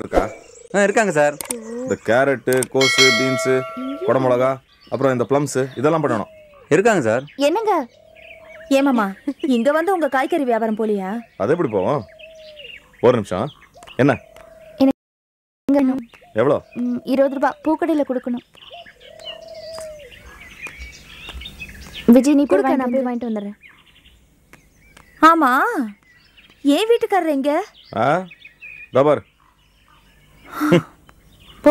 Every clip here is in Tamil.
இருக்கா ஆ இருக்காங்க சார் இந்த கேரட்டு கோஸு பீன்ஸு குடமிளகா அப்புறம் இந்த ப்ளம்ஸு இதெல்லாம் பண்ணணும் இருக்காங்க சார் என்னங்க ஏமாமா இங்க வந்து உங்க காய்கறி வியாபாரம் போலியா அது எப்படி போவோம் ஒரு நிமிஷம் என்ன எவ்வளோ ம், இருபது ரூபாய் பூக்கடையில கொடுக்கணும் விஜய் நீ கொடுக்க நான் போய் வாங்கிட்டு வந்துடுறேன் ஆமா ஏன் வீட்டுக்காரர் எங்க ஆ தபார் போ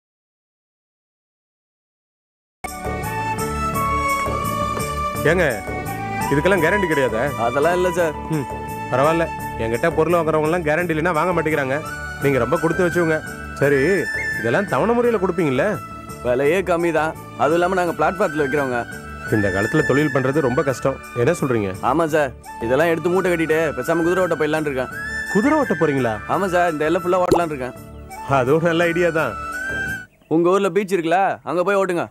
ஏங்க இதுக்கெல்லாம் கேரண்டி கிடையாதா அதெல்லாம் இல்லை சார் ம் பரவாயில்ல என்கிட்ட பொருள் வாங்குறவங்க எல்லாம் கேரண்டி இல்லைன்னா வாங்க மாட்டேங்கிறாங்க நீங்க ரொம்ப கொடுத்து வச்சுங்க சரி இதெல்லாம் தவணை முறையில் கொடுப்பீங்கல்ல விலையே கம்மி தான் அதுவும் இல்லாமல் நாங்கள் பிளாட்ஃபார்த்தில் வைக்கிறோங்க இந்த காலத்துல தொழில் பண்றது ரொம்ப கஷ்டம் என்ன சொல்றீங்க ஆமாம் சார் இதெல்லாம் எடுத்து மூட்டை கட்டிட்டு பேசாமல் குதிரை ஓட்ட போயிடலான்னு இருக்கேன் குதிரை ஓட்ட போறீங்களா ஆமாம் சார் இந்த எல்லாம் ஃபுல்லாக ஓட்டலான்னு இருக்கேன் அதுவும் நல்ல ஐடியா தான் உங்கள் ஊரில் பீச் இருக்குல்ல அங்கே போய் ஓட்டுங்க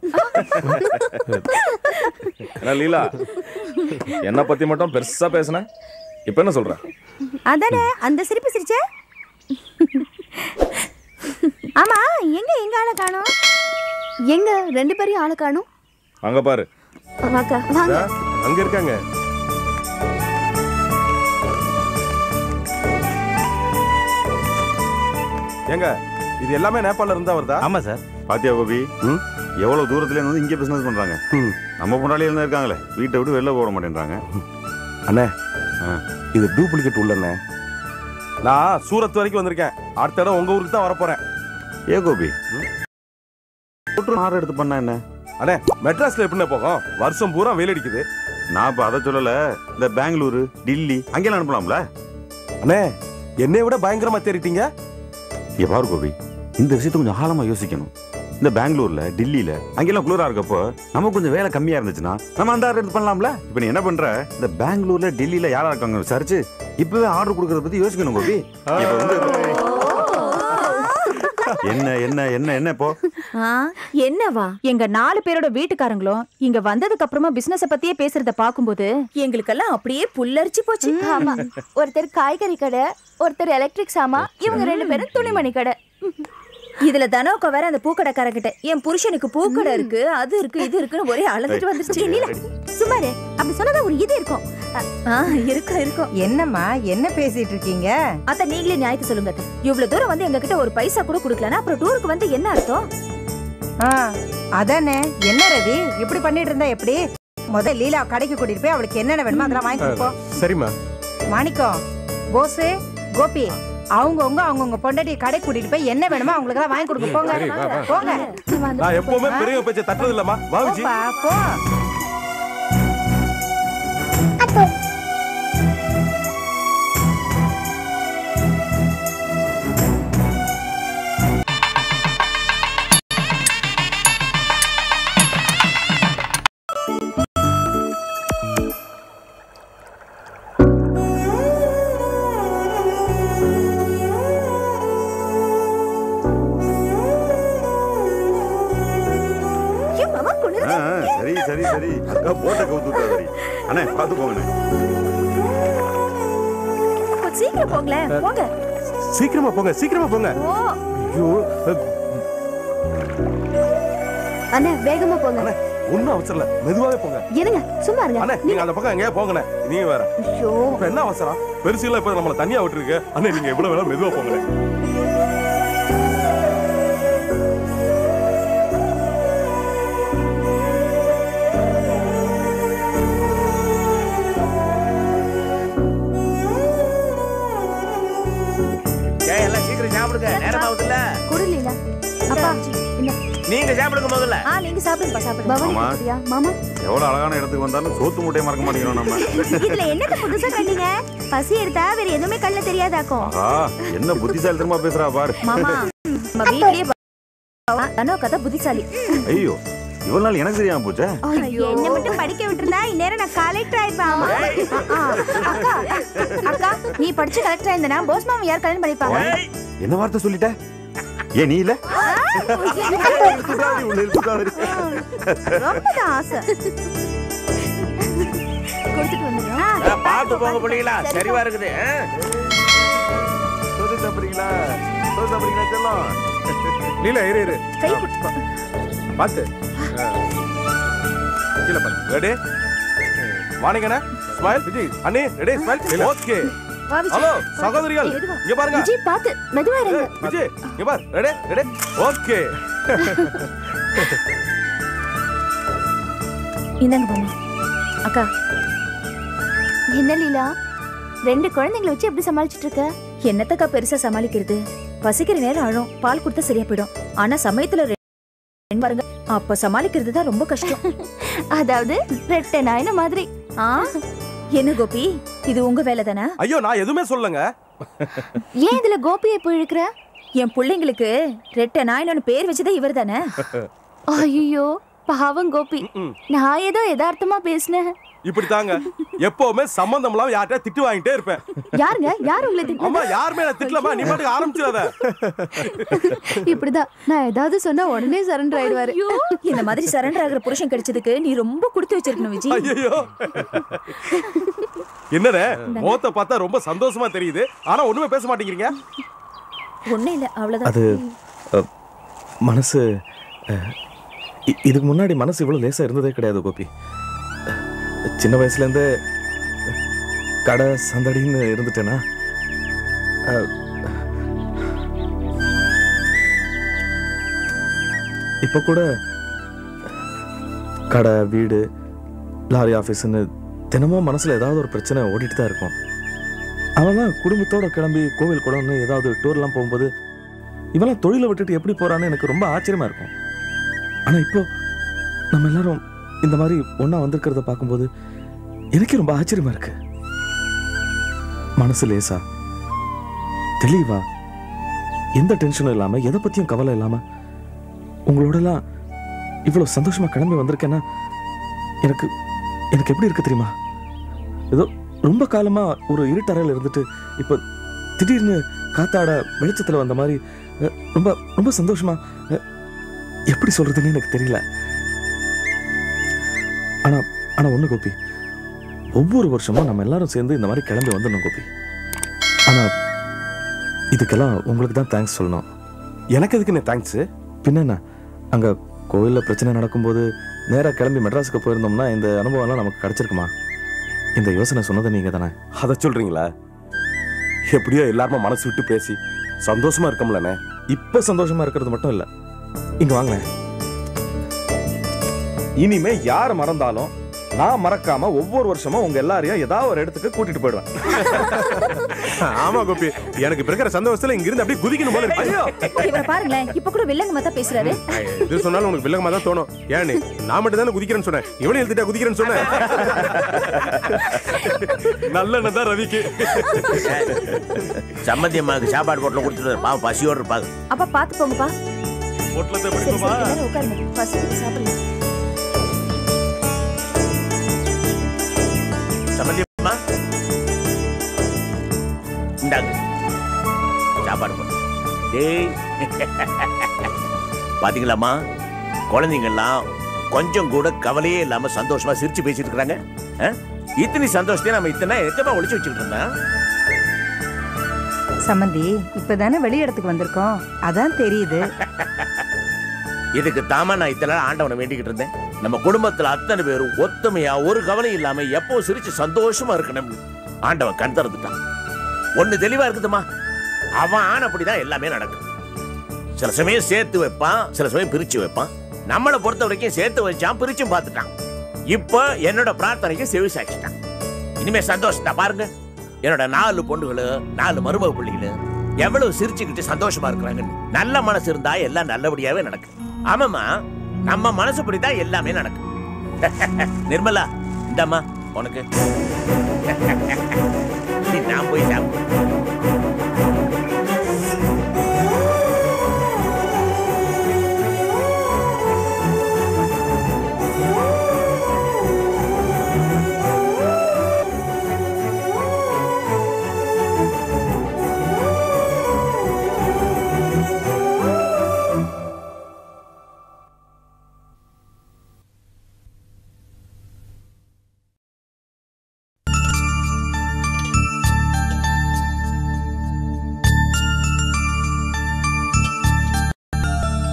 என்ன லீலா என்னை பத்தி மட்டும் பெருசா பேசுன இப்போ என்ன சொல்ற அதானே அந்த சிரிப்பு சிரிச்ச ஆமா எங்க எங்க ஆளை காணோம் எங்க ரெண்டு பேரையும் ஆளை காணோம் அங்க பாரு வாக்கா வாங்க இதா, அங்க இருக்காங்க ஏங்க இது எல்லாமே நேபாளில இருந்தா வருதா ஆமா சார் பாத்தியா கோபி ம்? எவ்வளவு தூரத்துல இருந்து வந்து இங்கே பிசினஸ் பண்றாங்க ம். நம்ம பொண்டாளியில இருந்தா இருக்காங்களே வீட்டை விட்டு வெளில போட மாட்டேன்றாங்க அண்ணே ஆ. இது டூப்ளிகேட் உள்ளண்ணே நான் சூரத் வரைக்கும் வந்திருக்கேன் அடுத்த இடம் உங்க ஊருக்கு தான் வரப்போறேன் ஏ கோபி ஆர்டர் எடுத்து பண்ணா என்ன அண்ணே மெட்ராஸ்ல எப்படிண்ணே போகும் வருஷம் பூரா வெயில் அடிக்குது நான் இப்ப அதை சொல்லல இந்த பெங்களூரு டில்லி அங்கெல்லாம் அனுப்பலாம்ல அண்ணே என்னை விட பயங்கரமா தேறிட்டீங்க இங்க பாரு கோபி இந்த விஷயத்தை கொஞ்சம் ஆழமா யோசிக்கணும் இந்த பெங்களூர்ல டில்லியில அங்கெல்லாம் குளிரா இருக்கப்போ நமக்கு கொஞ்சம் வேலை கம்மியா இருந்துச்சுன்னா நம்ம அந்த ஆர்டர் எடுத்து பண்ணலாம்ல இப்போ நீ என்ன பண்ற இந்த பெங்களூர்ல டெல்லியில யாரா இருக்காங்க விசாரிச்சு இப்பவே ஆர்டர் கொடுக்கறத பத்தி யோசிக்கணும் கோபி இப்ப வந்து என்ன என்ன என்ன என்ன இப்போ என்னவா எங்க நாலு பேரோட வீட்டுக்காரங்களும் இங்க வந்ததுக்கு அப்புறமா பிசினஸ் பத்தியே பேசுறத பாக்கும்போது எங்களுக்கெல்லாம் அப்படியே புல்லரிச்சு போச்சு ஆமா ஒருத்தர் காய்கறி கடை ஒருத்தர் எலக்ட்ரிக் சாமா இவங்க ரெண்டு பேரும் துணிமணி கடை இதுல தனோக்கா வேற அந்த பூக்கடைக்காரங்கிட்ட என் புருஷனுக்கு பூக்கடை இருக்கு அது இருக்கு இது இருக்குன்னு ஒரே அழுதுட்டு வந்துருச்சு நீல சுமாரு அப்படி சொன்னதா ஒரு இது இருக்கும் ஆ, இருக்கும் இருக்கும் என்னம்மா என்ன பேசிட்டு இருக்கீங்க அத்த நீங்களே நியாயத்தை சொல்லுங்க அத்தை. இவ்வளவு தூரம் வந்து எங்க கிட்ட ஒரு பைசா கூட கொடுக்கலனா அப்புறம் டூருக்கு வந்து என்ன அர்த்தம் ஆ அதானே என்ன ரவி இப்படி பண்ணிட்டு இருந்தா எப்படி முத லீலா கடைக்கு கூட்டிட்டு போய் அவளுக்கு என்னென்ன வேணுமோ அதெல்லாம் வாங்கி கொடுப்போம் சரிம்மா மாணிக்கம் போசு கோபி அவங்கவுங்க அவங்கவுங்க பொண்டாட்டி கடை கூட்டிட்டு போய் என்ன வேணுமோ அவங்களுக்கு எல்லாம் வாங்கி கொடுக்க போங்க சரி, வா, வா. போங்க நான் எப்பவுமே பெரிய பேச்சை தட்டுறது இல்லம்மா வா விஜி போப்பா, போ ஏன் மாமா குளிர் ஆ, ஆ, சரி சரி சரி அக்கா போட்ட கவுத்து விட்டா சரி அண்ணே பார்த்து போங்கண்ணே கொஞ்சம் சீக்கிரம் போங்களேன் போங்க சீக்கிரமா போங்க சீக்கிரமா போங்க ஓ ஐயோ அண்ணா வேகமா போங்க அண்ணே ஒன்றும் அவசரம் இல்லை மெதுவாவே போங்க என்னங்க சும்மா இருங்க அண்ணே நீங்க அந்த பக்கம் எங்கேயா போங்கண்ணே நீங்க வேற ஐயோ இப்ப என்ன அவசரம் பெருசுல இப்ப நம்மள தனியா விட்டுருக்கு அண்ணே நீங்க எவ்வளவு வேணா மெதுவா போங்களேன் ஏய் எல்லாம் சீக்கிரம் சாப்பிடுங்க நேரம் ஆகுதுல்ல குடுலீல அப்பா என்ன நீங்க சாப்பிடுங்க முதல்ல ஆ நீங்க சாப்பிடுங்க சாப்பிடுங்க பவானி மாமா. பாத்தியா மாமா எவ்வளவு அழகான இடத்துக்கு வந்தாலும் சோத்து மூட்டையை மறக்க மாட்டேங்கிறோம் நம்ம இதுல என்னத்த புதுசா கண்டீங்க பசி எடுத்தா வேற எதுவுமே கண்ணுல தெரியாதாக்கும் ஆஹா என்ன புத்திசாலி திரும்ப பேசுறா பாரு மாமா நம்ம வீட்லயே அனோ கதை புத்திசாலி ஐயோ இவ்வளவு நாள் எனக்கு தெரியாம போச்சே என்ன மட்டும் படிக்க விட்டுருந்தா இந்நேரம் நான் கலெக்டர் ஆயிருப்பேன் ஆமா. ஆ, ஆ. அக்கா அக்கா நீ படிச்சு கலெக்டர் ஆயிருந்தனா போஸ் மாமா யார் கல்யாணம் பண்ணிப்பாங்க என்ன வார்த்தை சொல்லிட்ட ஏன் நீ இல்ல சுதாரி, உள்ள இரு, சுதாரி. ரொம்ப தான் ஆசை கொடுத்துட்டு வந்துடுறோம் ஆ, பார்த்து போங்க பிள்ளைங்களா சரிவா இருக்குது ஆ? சோறு சாப்பிடுறீங்களா சோறு சாப்பிடுறீங்களா செல்லம் லீலா இரு இரு கை ஆ, பா- பார்த்து ஆ. கீழே பாரு ரெடி வாணிங்கண்ணே ஸ்மைல் விஜய் அண்ணே ரெடி ஸ்மைல் ஓகே வா விஜய். ஹலோ சகோதரிகள் மெதுவா. இங்க பாருங்க விஜய் பாத்து மெதுவா இருங்க ஏய், விஜய் இங்க பாரு ரெடி ரெடி ஓகே இந்தாங்க மாமா அக்கா என்ன லீலா ரெண்டு குழந்தைங்களை வச்சு எப்படி சமாளிச்சிட்டு இருக்க என்னத்தக்கா பெருசா சமாளிக்கிறது பசிக்கிற நேரம் அழும் பால் கொடுத்தா சரியா போயிடும் ஆனா சமயத்துல ரெ- ரெண்டு பாருங்க அப்ப சமாளிக்கிறது தான் ரொம்ப கஷ்டம் அதாவது ரெட்டை நாயின மாதிரி ஆ என்ன கோபி இது உங்க வேலை தானே ஐயோ நான் எதுவுமே சொல்லங்க ஏன் இதுல கோபியை போய் இழுக்கிற என் பிள்ளைங்களுக்கு ரெட்டை நாயினு பேர் வச்சதே இவர் தானே ஐயோ பாவம் கோபி ம். நான் ஏதோ யதார்த்தமா பேசினேன் இப்படி தாங்க எப்பவுமே சம்பந்தம் இல்லாம யார்கிட்ட திட்டு வாங்கிட்டே இருப்பேன் யாருங்க யார் உங்களை அம்மா திட்டினது? யாருமே நான் திட்டலமா நீ பாட்டுக்கு ஆரம்பிச்சிடாத இப்படிதான் நான் ஏதாவது சொன்னா உடனே சரண்டர் ஆயிடுவாரு ஐயோ, இந்த மாதிரி சரண்டர் ஆகுற புருஷன் கிடைச்சதுக்கு நீ ரொம்ப கொடுத்து வச்சிருக்கணும் விஜய் ஐயோ என்னடே முகத்தை பார்த்தா ரொம்ப சந்தோஷமா தெரியுது ஆனா ஒண்ணுமே பேச மாட்டேங்கிறீங்க ஒண்ணும் இல்ல அவ்வளவுதான் அது அ, மனசு அ, இ- இதுக்கு முன்னாடி மனசு இவ்வளோ லேசாக இருந்ததே கிடையாது கோபி அ, சின்ன வயசுலேருந்தே கடை சந்தடின்னு இருந்துட்டேனா அ, இப்போ கூட கடை வீடு லாரி ஆஃபீஸ்னு தினமும் மனசில் ஏதாவது ஒரு பிரச்சனை ஓடிட்டு தான் இருக்கும் அவன்லாம் குடும்பத்தோட கிளம்பி கோவில் குடம்னு ஏதாவது டூர்லாம் போகும்போது இவெல்லாம் தொழிலை விட்டுட்டு எப்படி போறான்னு எனக்கு ரொம்ப ஆச்சரியமா இருக்கும் ஆனா இப்போ நம்ம எல்லாரும் இந்த மாதிரி ஒண்ணா வந்திருக்கிறத பார்க்கும்போது எனக்கே ரொம்ப ஆச்சரியமா இருக்கு மனசு லேசா தெளிவா எந்த டென்ஷனும் இல்லாம எதை பத்தியும் கவலை இல்லாம உங்களோடலாம் இவ்வளவு சந்தோஷமா கிளம்பி வந்திருக்கேன்னா எனக்கு எனக்கு எப்படி இருக்கு தெரியுமா ஏதோ ரொம்ப காலமா ஒரு இருட்டறையில் இருந்துட்டு இப்போ திடீர்னு காத்தாட வெளிச்சத்துல வந்த மாதிரி அஹ், ரொம்ப ரொம்ப சந்தோஷமா அஹ், எப்படி சொல்றதுன்னு எனக்கு தெரியல ஆனா ஆனா ஒண்ணு கோபி ஒவ்வொரு வருஷமும் நம்ம எல்லாரும் சேர்ந்து இந்த மாதிரி கிளம்பி வந்துடணும் கோபி ஆனா இதுக்கெல்லாம் உங்களுக்கு தான் தேங்க்ஸ் சொல்லணும் எனக்கு எதுக்கு தேங்க்ஸ் பின்ன என்ன அங்க கோவில்ல பிரச்சனை நடக்கும்போது நேரா கிளம்பி மெட்ராஸுக்கு போயிருந்தோம்னா இந்த அனுபவம்லாம் நமக்கு கிடைச்சிருக்குமா இந்த யோசனை சொன்னது நீங்க தானே அத சொல்றீங்களா எப்படியோ எல்லாருமே மனசு விட்டு பேசி சந்தோஷமா இருக்கோம்லண்ணே இப்ப சந்தோஷமா இருக்கிறது மட்டும் இல்ல இங்க வாங்களேன் இனிமே யார் மறந்தாலும் நான் மறக்காம ஒவ்வொரு வருஷமும் உங்க எல்லாரையும் ஏதாவது ஒரு இடத்துக்கு கூட்டிட்டு போயிடுவேன் ஆமா கோபி எனக்கு இப்ப இருக்கிற சந்தோஷத்துல இங்க இருந்து அப்படியே குதிக்கணும் போல இருக்கு ஐயோ இவரை பாருங்களேன் இப்ப கூட வில்லங்கமா தான் பேசுறாரு இது சொன்னாலும் உனக்கு வில்லங்கமா தான் தோணும் ஏன் நீ நான் மட்டும் தானே குதிக்கிறேன்னு சொன்னேன் இவனே எழுதிட்டா குதிக்கிறேன்னு சொன்னேன் நல்லெண்ணெய் தான் ரவிக்கு சம்மந்தி அம்மாவுக்கு சாப்பாடு போட்டில் கொடுத்துட்டு பாவம் பசியோடு இருப்பாங்க அப்பா பாத்து போங்கப்பா பொட்டலத்தை சரி பிடிக்குமா சரி எல்லாரும் உட்காருங்க பசிக்குது சாப்பிடலாம் சம்மந்தி அம்மா இந்தாங்க சாப்பாடு போட்டு டேய் பாத்தீங்களாம்மா குழந்தைங்கெல்லாம் கொஞ்சம் கூட கவலையே இல்லாம சந்தோஷமா சிரிச்சு பேசிட்டு இருக்காங்க இத்தனை சந்தோஷத்தையும் நம்ம இத்தனை எத்தனை ஒளிச்சு வச்சுக்கிட்டு இருந்தோம் சம்மந்தி இப்பதானே வெளி இடத்துக்கு வந்திருக்கோம் அதான் தெரியுது இதுக்கு தாமா நான் இத்தனை நாள் ஆண்டவனை வேண்டிக்கிட்டு இருந்தேன் நம்ம குடும்பத்துல அத்தனை பேரும் ஒத்துமையா ஒரு கவலை இல்லாம எப்போ சிரிச்சு சந்தோஷமா இருக்கணும்னு ஆண்டவன் கண் திறந்துட்டான் ஒண்ணு தெளிவா இருக்குதுமா அவன் ஆனப்படிதான் எல்லாமே நடக்கும் சில சமயம் சேர்த்து வைப்பான் சில சமயம் பிரிச்சு வைப்பான் நம்மளை பொறுத்த வரைக்கும் சேர்த்து வச்சான் பிரிச்சும் பார்த்துட்டான் இப்போ என்னோட பிரார்த்தனைக்கு செவி சாய்ச்சிட்டான் இனிமே சந்தோஷத்தை பாருங்க என்னோட நாலு பொண்ணுகளும் நாலு மருமக பிள்ளைகளும் எவ்வளவு சிரிச்சுக்கிட்டு சந்தோஷமா இருக்கிறாங்கன்னு நல்ல மனசு இருந்தா எல்லாம் நல்லபடியாவே நடக்கும் ஆமாம்மா நம்ம மனசுப்படிதான் எல்லாமே நடக்கும் நிர்மலா இந்தாம்மா உனக்கு நீ நான் போய் சாப்பிடு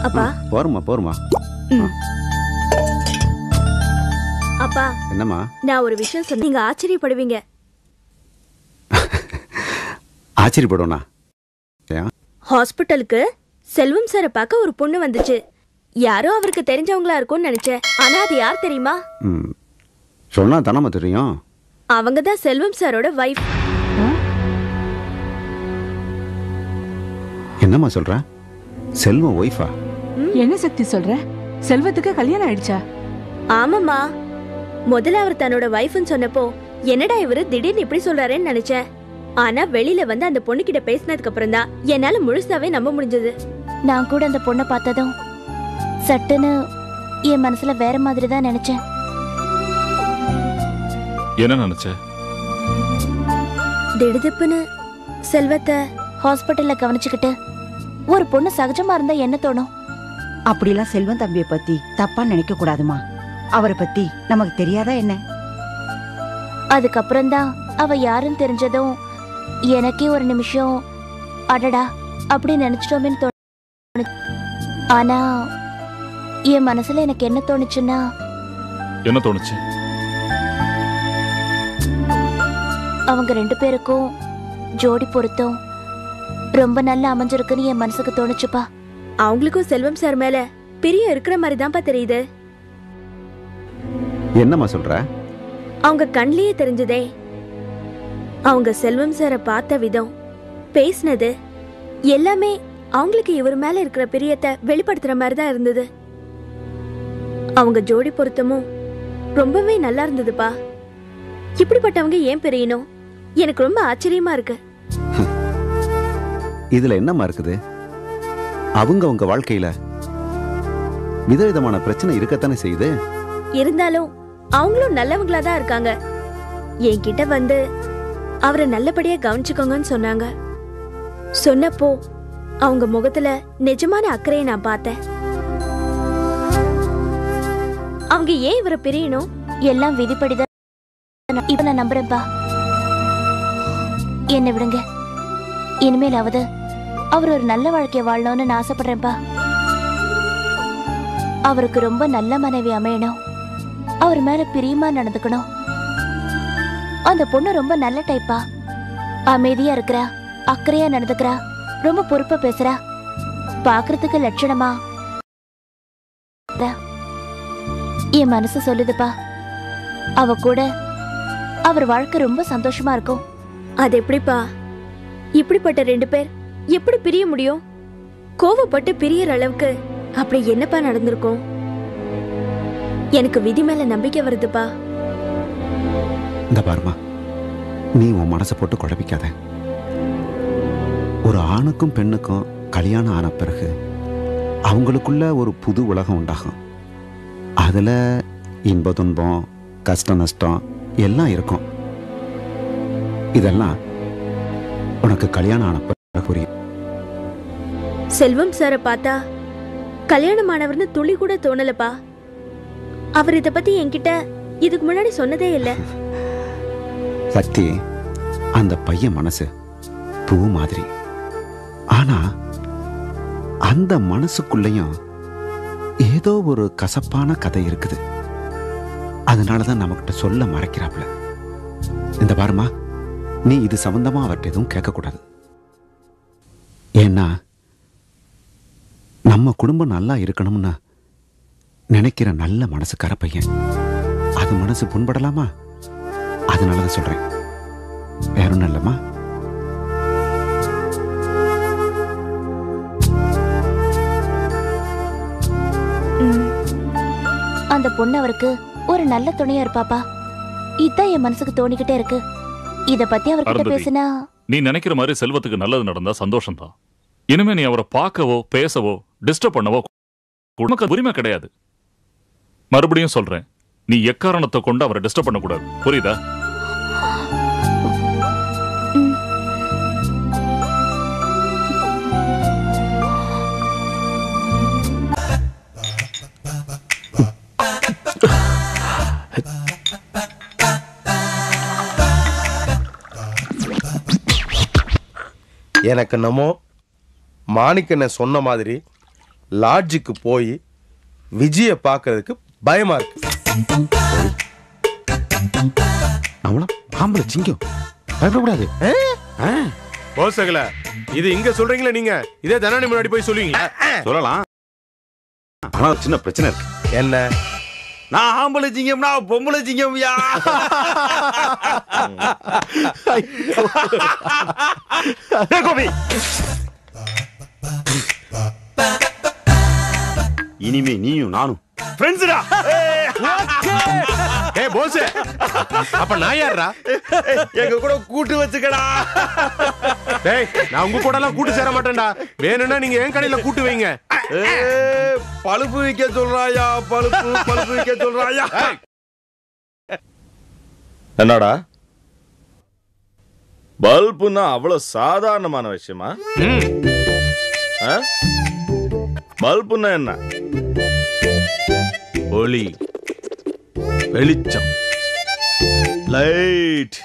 அப்பா போருமா போருமா அப்பா என்னம்மா நான் ஒரு விஷயம் சொன்ன நீங்க ஆச்சரியப்படுவீங்க ஆச்சரியப்படுவனா ஏன் ஹாஸ்பிட்டலுக்கு செல்வம் சாரை பார்க்க ஒரு பொண்ணு வந்துச்சு யாரோ அவருக்கு தெரிஞ்சவங்களா இருக்கும்னு நினைச்சேன் ஆனா அது யார் தெரியுமா ம் சொன்னா தானம்மா தெரியும் அவங்க தான் செல்வம் சாரோட வைஃப் என்னம்மா சொல்ற செல்வம் ஒய்ஃபா என்ன சக்தி சொல்ற செல்வத்துக்கு கல்யாணம் ஆயிடுச்சா ஆமாம்மா முதல்ல அவர் தன்னோட வைஃப்னு சொன்னப்போ என்னடா இவரு திடீர்னு இப்படி சொல்றாருன்னு நினைச்சேன் ஆனா வெளியில வந்து அந்த பொண்ணு கிட்ட பேசினதுக்கு அப்புறம் தான் என்னால முழுசாவே நம்ப முடிஞ்சது நான் கூட அந்த பொண்ணை பார்த்ததும் சட்டுன்னு என் மனசுல வேற மாதிரி தான் நினைச்சேன் என்ன நினைச்ச திடுதிப்புன்னு செல்வத்தை ஹாஸ்பிட்டல்ல கவனிச்சுக்கிட்டு ஒரு பொண்ணு சகஜமா இருந்தா என்ன தோணும் அப்படிலாம் செல்வம் தம்பியை பத்தி தப்பா நினைக்க கூடாதுமா அவரை பத்தி நமக்கு தெரியாதா என்ன அதுக்கப்புறம் தான் அவ யாருன்னு தெரிஞ்சதும் எனக்கே ஒரு நிமிஷம் அடடா அப்படி நினைச்சிட்டோமேன்னு தோணு ஆனா என் மனசுல எனக்கு என்ன தோணுச்சுன்னா என்ன தோணுச்சு அவங்க ரெண்டு பேருக்கும் ஜோடி பொருத்தம் ரொம்ப நல்லா அமைஞ்சிருக்குன்னு என் மனசுக்கு தோணுச்சுப்பா அவங்களுக்கும் செல்வம் சார் மேல பிரியம் இருக்கிற மாதிரி தான்ப்பா தெரியுது என்னம்மா சொல்ற அவங்க கண்லயே தெரிஞ்சதே அவங்க செல்வம் சாரை பார்த்த விதம் பேசினது எல்லாமே அவங்களுக்கு இவர் மேல இருக்கிற பிரியத்தை வெளிப்படுத்துற மாதிரி தான் இருந்தது அவங்க ஜோடி பொருத்தமும் ரொம்பவே நல்லா இருந்ததுப்பா இப்படிப்பட்டவங்க ஏன் பிரியணும் எனக்கு ரொம்ப ஆச்சரியமா இருக்கு இதுல என்னம்மா இருக்குது அவங்க உங்க வாழ்க்கையில விதவிதமான பிரச்சனை இருக்கத்தானே செய்யுது இருந்தாலும் அவங்களும் நல்லவங்களா தான் இருக்காங்க என்கிட்ட வந்து அவரை நல்லபடியா கவனிச்சுக்கோங்கன்னு சொன்னாங்க சொன்னப்போ அவங்க முகத்துல நிஜமான அக்கறையை நான் பார்த்தேன் அவங்க ஏன் இவரை பிரியணும் எல்லாம் விதிப்படிதான் இப்ப நான் நம்புறேன்ப்பா என்ன விடுங்க இனிமேலாவது அவர் ஒரு நல்ல வாழ்க்கைய வாழணும்னு நான் ஆசைப்படுறேன்ப்பா அவருக்கு ரொம்ப நல்ல மனைவி அமையணும் அவர் மேல பிரியமா நடந்துக்கணும் அந்த பொண்ணு ரொம்ப நல்ல டைப்பா அமைதியா இருக்கிறா அக்கறையா நடந்துக்கிறா ரொம்ப பொறுப்பா பேசுறா பாக்குறதுக்கு லட்சணமா என் மனசு சொல்லுதுப்பா அவ கூட அவர் வாழ்க்கை ரொம்ப சந்தோஷமா இருக்கும் அது எப்படிப்பா இப்படிப்பட்ட ரெண்டு பேர் எப்படி பிரிய முடியும் கோவப்பட்டு பிரியற அளவுக்கு அப்படி என்னப்பா நடந்திருக்கும் எனக்கு விதி மேல நம்பிக்கை வருதுப்பா இந்த பாருமா நீ உன் மனசை போட்டு குழப்பிக்காத ஒரு ஆணுக்கும் பெண்ணுக்கும் கல்யாணம் ஆன பிறகு அவங்களுக்குள்ள ஒரு புது உலகம் உண்டாகும் அதுல இன்ப துன்பம் கஷ்ட நஷ்டம் எல்லாம் இருக்கும் இதெல்லாம் உனக்கு கல்யாணம் ஆன பிறகு புரியும் செல்வம் சாரை பார்த்தா கல்யாணமானவர்னு துளி கூட தோணலப்பா அவர் இத பத்தி என்கிட்ட இதுக்கு முன்னாடி சொன்னதே இல்ல சக்தி அந்த பையன் மனசு பூ மாதிரி ஆனா அந்த மனசுக்குள்ளேயும் ஏதோ ஒரு கசப்பான கதை இருக்குது அதனாலதான் நம்மகிட்ட சொல்ல மறைக்கிறாப்ல இந்த பாருமா நீ இது சம்பந்தமா அவர்கிட்ட எதுவும் கேட்கக்கூடாது ஏன்னா நம்ம குடும்பம் நல்லா இருக்கணும்னு நினைக்கிற நல்ல மனசுக்கார பையன் அது மனசு புண்படலாமா அதனால தான் சொல்றேன் வேற ஒன்றும் இல்லைம்மா அந்த பொண்ணு அவருக்கு ஒரு நல்ல துணையா இருப்பாப்பா இதான் என் மனசுக்கு தோணிக்கிட்டே இருக்கு இத பத்தி அவர்கிட்ட அருந்ததி. பேசினா நீ நினைக்கிற மாதிரி செல்வத்துக்கு நல்லது நடந்தா சந்தோஷம்தான் இனிமே நீ அவரை பார்க்கவோ பேசவோ டிஸ்டர்ப் பண்ணவோ உனக்கு உரிமை கிடையாது மறுபடியும் சொல்றேன் நீ எக்காரணத்தை கொண்டு அவரை டிஸ்டர்ப் பண்ணக்கூடாது புரியுதா எனக்கு என்னமோ மாணிக்கண்ண சொன்ன மாதிரி லாட்ஜுக்கு போய் விஜய பார்க்கறதுக்கு பயமா இருக்கு நம்மள ஆம்பளை சிங்கம் பயப்படக்கூடாது போசகல இது இங்க சொல்றீங்களா நீங்க இதே தனானி முன்னாடி போய் சொல்லுவீங்களா சொல்லலாம் ஆனா ஒரு சின்ன பிரச்சனை இருக்கு என்ன நான் ஆம்பளை சிங்கம்னா பொம்பளை சிங்கம்யா ஏய், கோபி இனிமே நீயும் நானும் ஃப்ரெண்ட்ஸ்டா ஏய் போஸ் அப்ப நான் யாரா எங்க கூட கூட்டு வச்சுக்கடா டேய் நான் உங்க கூட எல்லாம் கூட்டு சேர மாட்டேன்டா வேணும்னா நீங்க என் கடையில கூட்டு வைங்க ஏய், பழுப்பு விக்க சொல்றாயா பழுப்பு பழுப்பு விக்க சொல்றாயா என்னடா பல்புன்னா அவ்வளவு சாதாரணமான விஷயமா ஆ? பல்புன்னா என்ன ஒளி வெளிச்சம் லைட்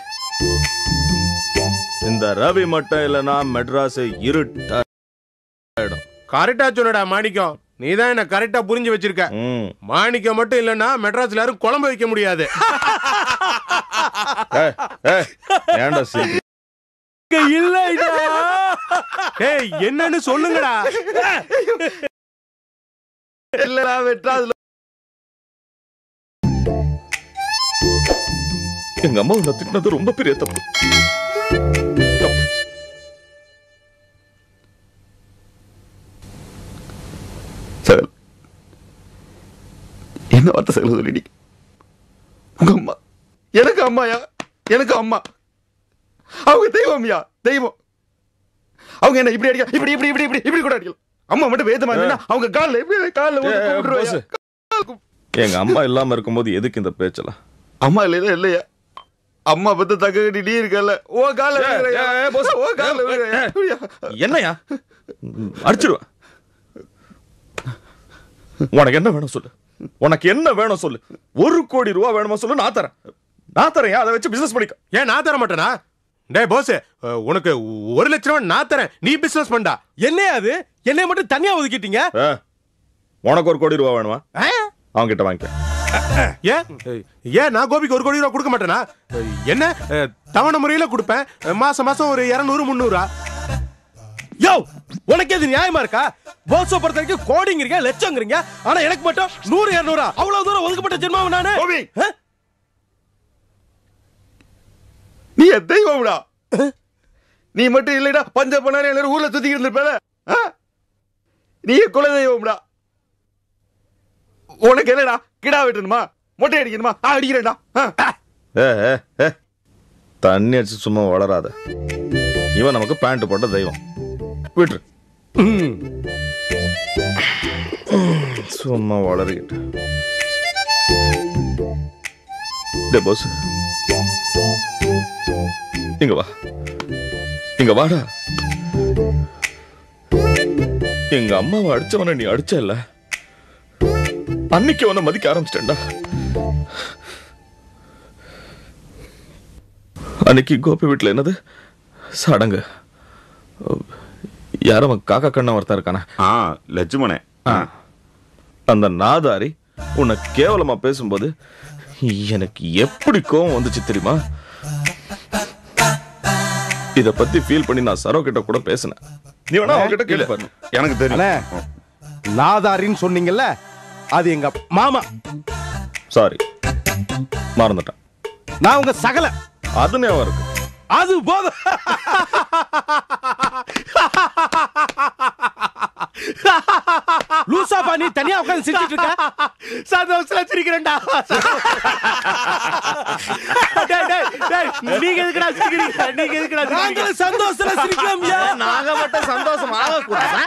இந்த ரவி மட்டும் இல்லைன்னா மெட்ராஸ் இருட்டாயிடும் கரெக்டா சொல்லுடா மாணிக்கம் நீ தான் என்ன கரெக்டா புரிஞ்சு வச்சிருக்க மாணிக்கம் மட்டும் இல்லன்னா மெட்ராஸ்ல யாரும் குழம்பு வைக்க முடியாது ஏய், ஏய், ஏன்டா சீக்கிரம் இல்லடா ஏய் என்னன்னு சொல்லுங்கடா இல்லடா மெட்ராஸ்ல எங்க அம்மா உன்னை திட்டினது ரொம்ப பெரிய தப்பு சார் என்ன வார்த்தை சொல்ல சொல்லி உங்க அம்மா எனக்கு அம்மாயா எனக்கு அம்மா அவங்க தெய்வம்யா தெய்வம் அவங்க என்ன இப்படி அடிக்க இப்படி இப்படி இப்படி இப்படி இப்படி கூட அடிக்கலாம் அம்மா மட்டும் வேதமா இருந்தா அவங்க கால்ல எப்படி கால்ல ஏய், ஏய், boss. எங்க அம்மா இல்லாம இருக்கும்போது எதுக்கு இந்த பேச்செல்லாம் அம்மா இல்லையா இல்லையா அம்மா பத்த தக்க கட்டி நீ இருக்கல ஓ கால ஏய், ஏய், ஏய், boss. ஓ கால என்னையா அடிச்சிருவேன் உனக்கு என்ன வேணும் சொல்லு உனக்கு என்ன வேணும் சொல்லு ஒரு கோடி ரூபா வேணுமா சொல்லு நான் தரேன் நான் தரேன் அதை வச்சு பிசினஸ் பண்ணிக்க ஏன் நான் தர மாட்டேனா டேய் போஸ் உனக்கு ஒரு லட்சம் ரூபாய் நான் தரேன் நீ பிசினஸ் பண்ணா என்னையா அது என்னைய மட்டும் தனியா ஒதுக்கிட்டீங்க ஏ, உனக்கு ஒரு கோடி ரூபா வேணுமா அவங்க கிட்ட வாங்கிக்க ஏன் ஏன் நான் கோபிக்கு ஒரு கோடி ரூபா கொடுக்க மாட்டேனா என்ன அஹ், தவணை முறையில கொடுப்பேன் மாசம் மாசம் ஒரு இருநூறு முந்நூறா யோ உனக்கு எது நியாயமா இருக்கா போட்ஸோ பொறுத்த வரைக்கும் கோடிங்கிறீங்க லட்சங்கிறீங்க ஆனா எனக்கு மட்டும் நூறு இருநூறா அவ்வளவு தூரம் ஒதுக்கப்பட்ட ஜென்மாவும் நானு ஆ? நீ என் தெய்வம்டா நீ மட்டும் இல்லைடா பஞ்ச பண்ணாரு எல்லாரும் ஊர்ல சுத்தி இருந்திருப்பேல ஆ? நீ என் குல தெய்வம்டா உனக்கு என்னடா கிடா வெட்டணுமா மொட்டை அடிக்கணுமா ஆ, அடிக்கிறேன்டா ஆ. ஏ ஏ, ஏ தண்ணி அடிச்சு சும்மா வளராத இவன் நமக்கு பேண்ட் போட்ட தெய்வம் விட்டுரு சும்மா வளரிக்கிட்டு டே போஸ் இங்க வா இங்க வாடா எங்க அம்மாவை அடிச்சவன நீ அடிச்ச இல்ல அன்னைக்கு உன்னை மதிக்க ஆரம்பிச்சிட்டேன்டா அன்னைக்கு கோபி வீட்டுல என்னது சடங்கு யாரும் அவன் காக்கா கண்ணன் ஒருத்தன் இருக்கானே ஆ லட்சுமணே அந்த நாதாரி உன்னை கேவலமா பேசும்போது எனக்கு எப்படி கோவம் வந்துச்சு தெரியுமா இத பத்தி ஃபீல் பண்ணி நான் சரோ கிட்ட கூட பேசினேன் நீ வேணா அவங்க கிட்ட கேளு பாரு. எனக்கு தெரியும் அண்ணே, நாதாரின்னு சொன்னீங்கல்ல அது எங்க மாமா சாரி மறந்துட்டேன் நான் உங்க சகல அது ஞாபகம் இருக்கு அது போதும் லூசாப்பா நீ தனியா உட்கார்ந்து சிரிச்சிட்டு இருக்க சந்தோஷத்துல சிரிக்கிறேன்டா டேய், டேய், டேய், நீங்க எதுக்குடா சிரிக்கிறீங்க நீங்க எதுக்குடா சிரிக்கிறீங்க? நாங்களும் சந்தோஷத்துல சிரிக்கிறோம்யா நாங்க மட்டும் சந்தோஷம் ஆகக்கூடாதா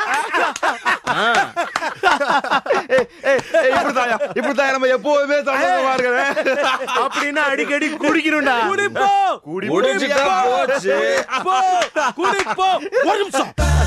இப்படிதாயா இப்படிதான் நம்ம எப்போதுமே சந்தோஷமா இருக்கிறேன் அப்படின்னா அடிக்கடி குடிக்கணும்டா குடிப்போம் குடிச்சிட்டா போச்சு. குடிப்போம் குடிப்போம் ஒரு நிமிஷம்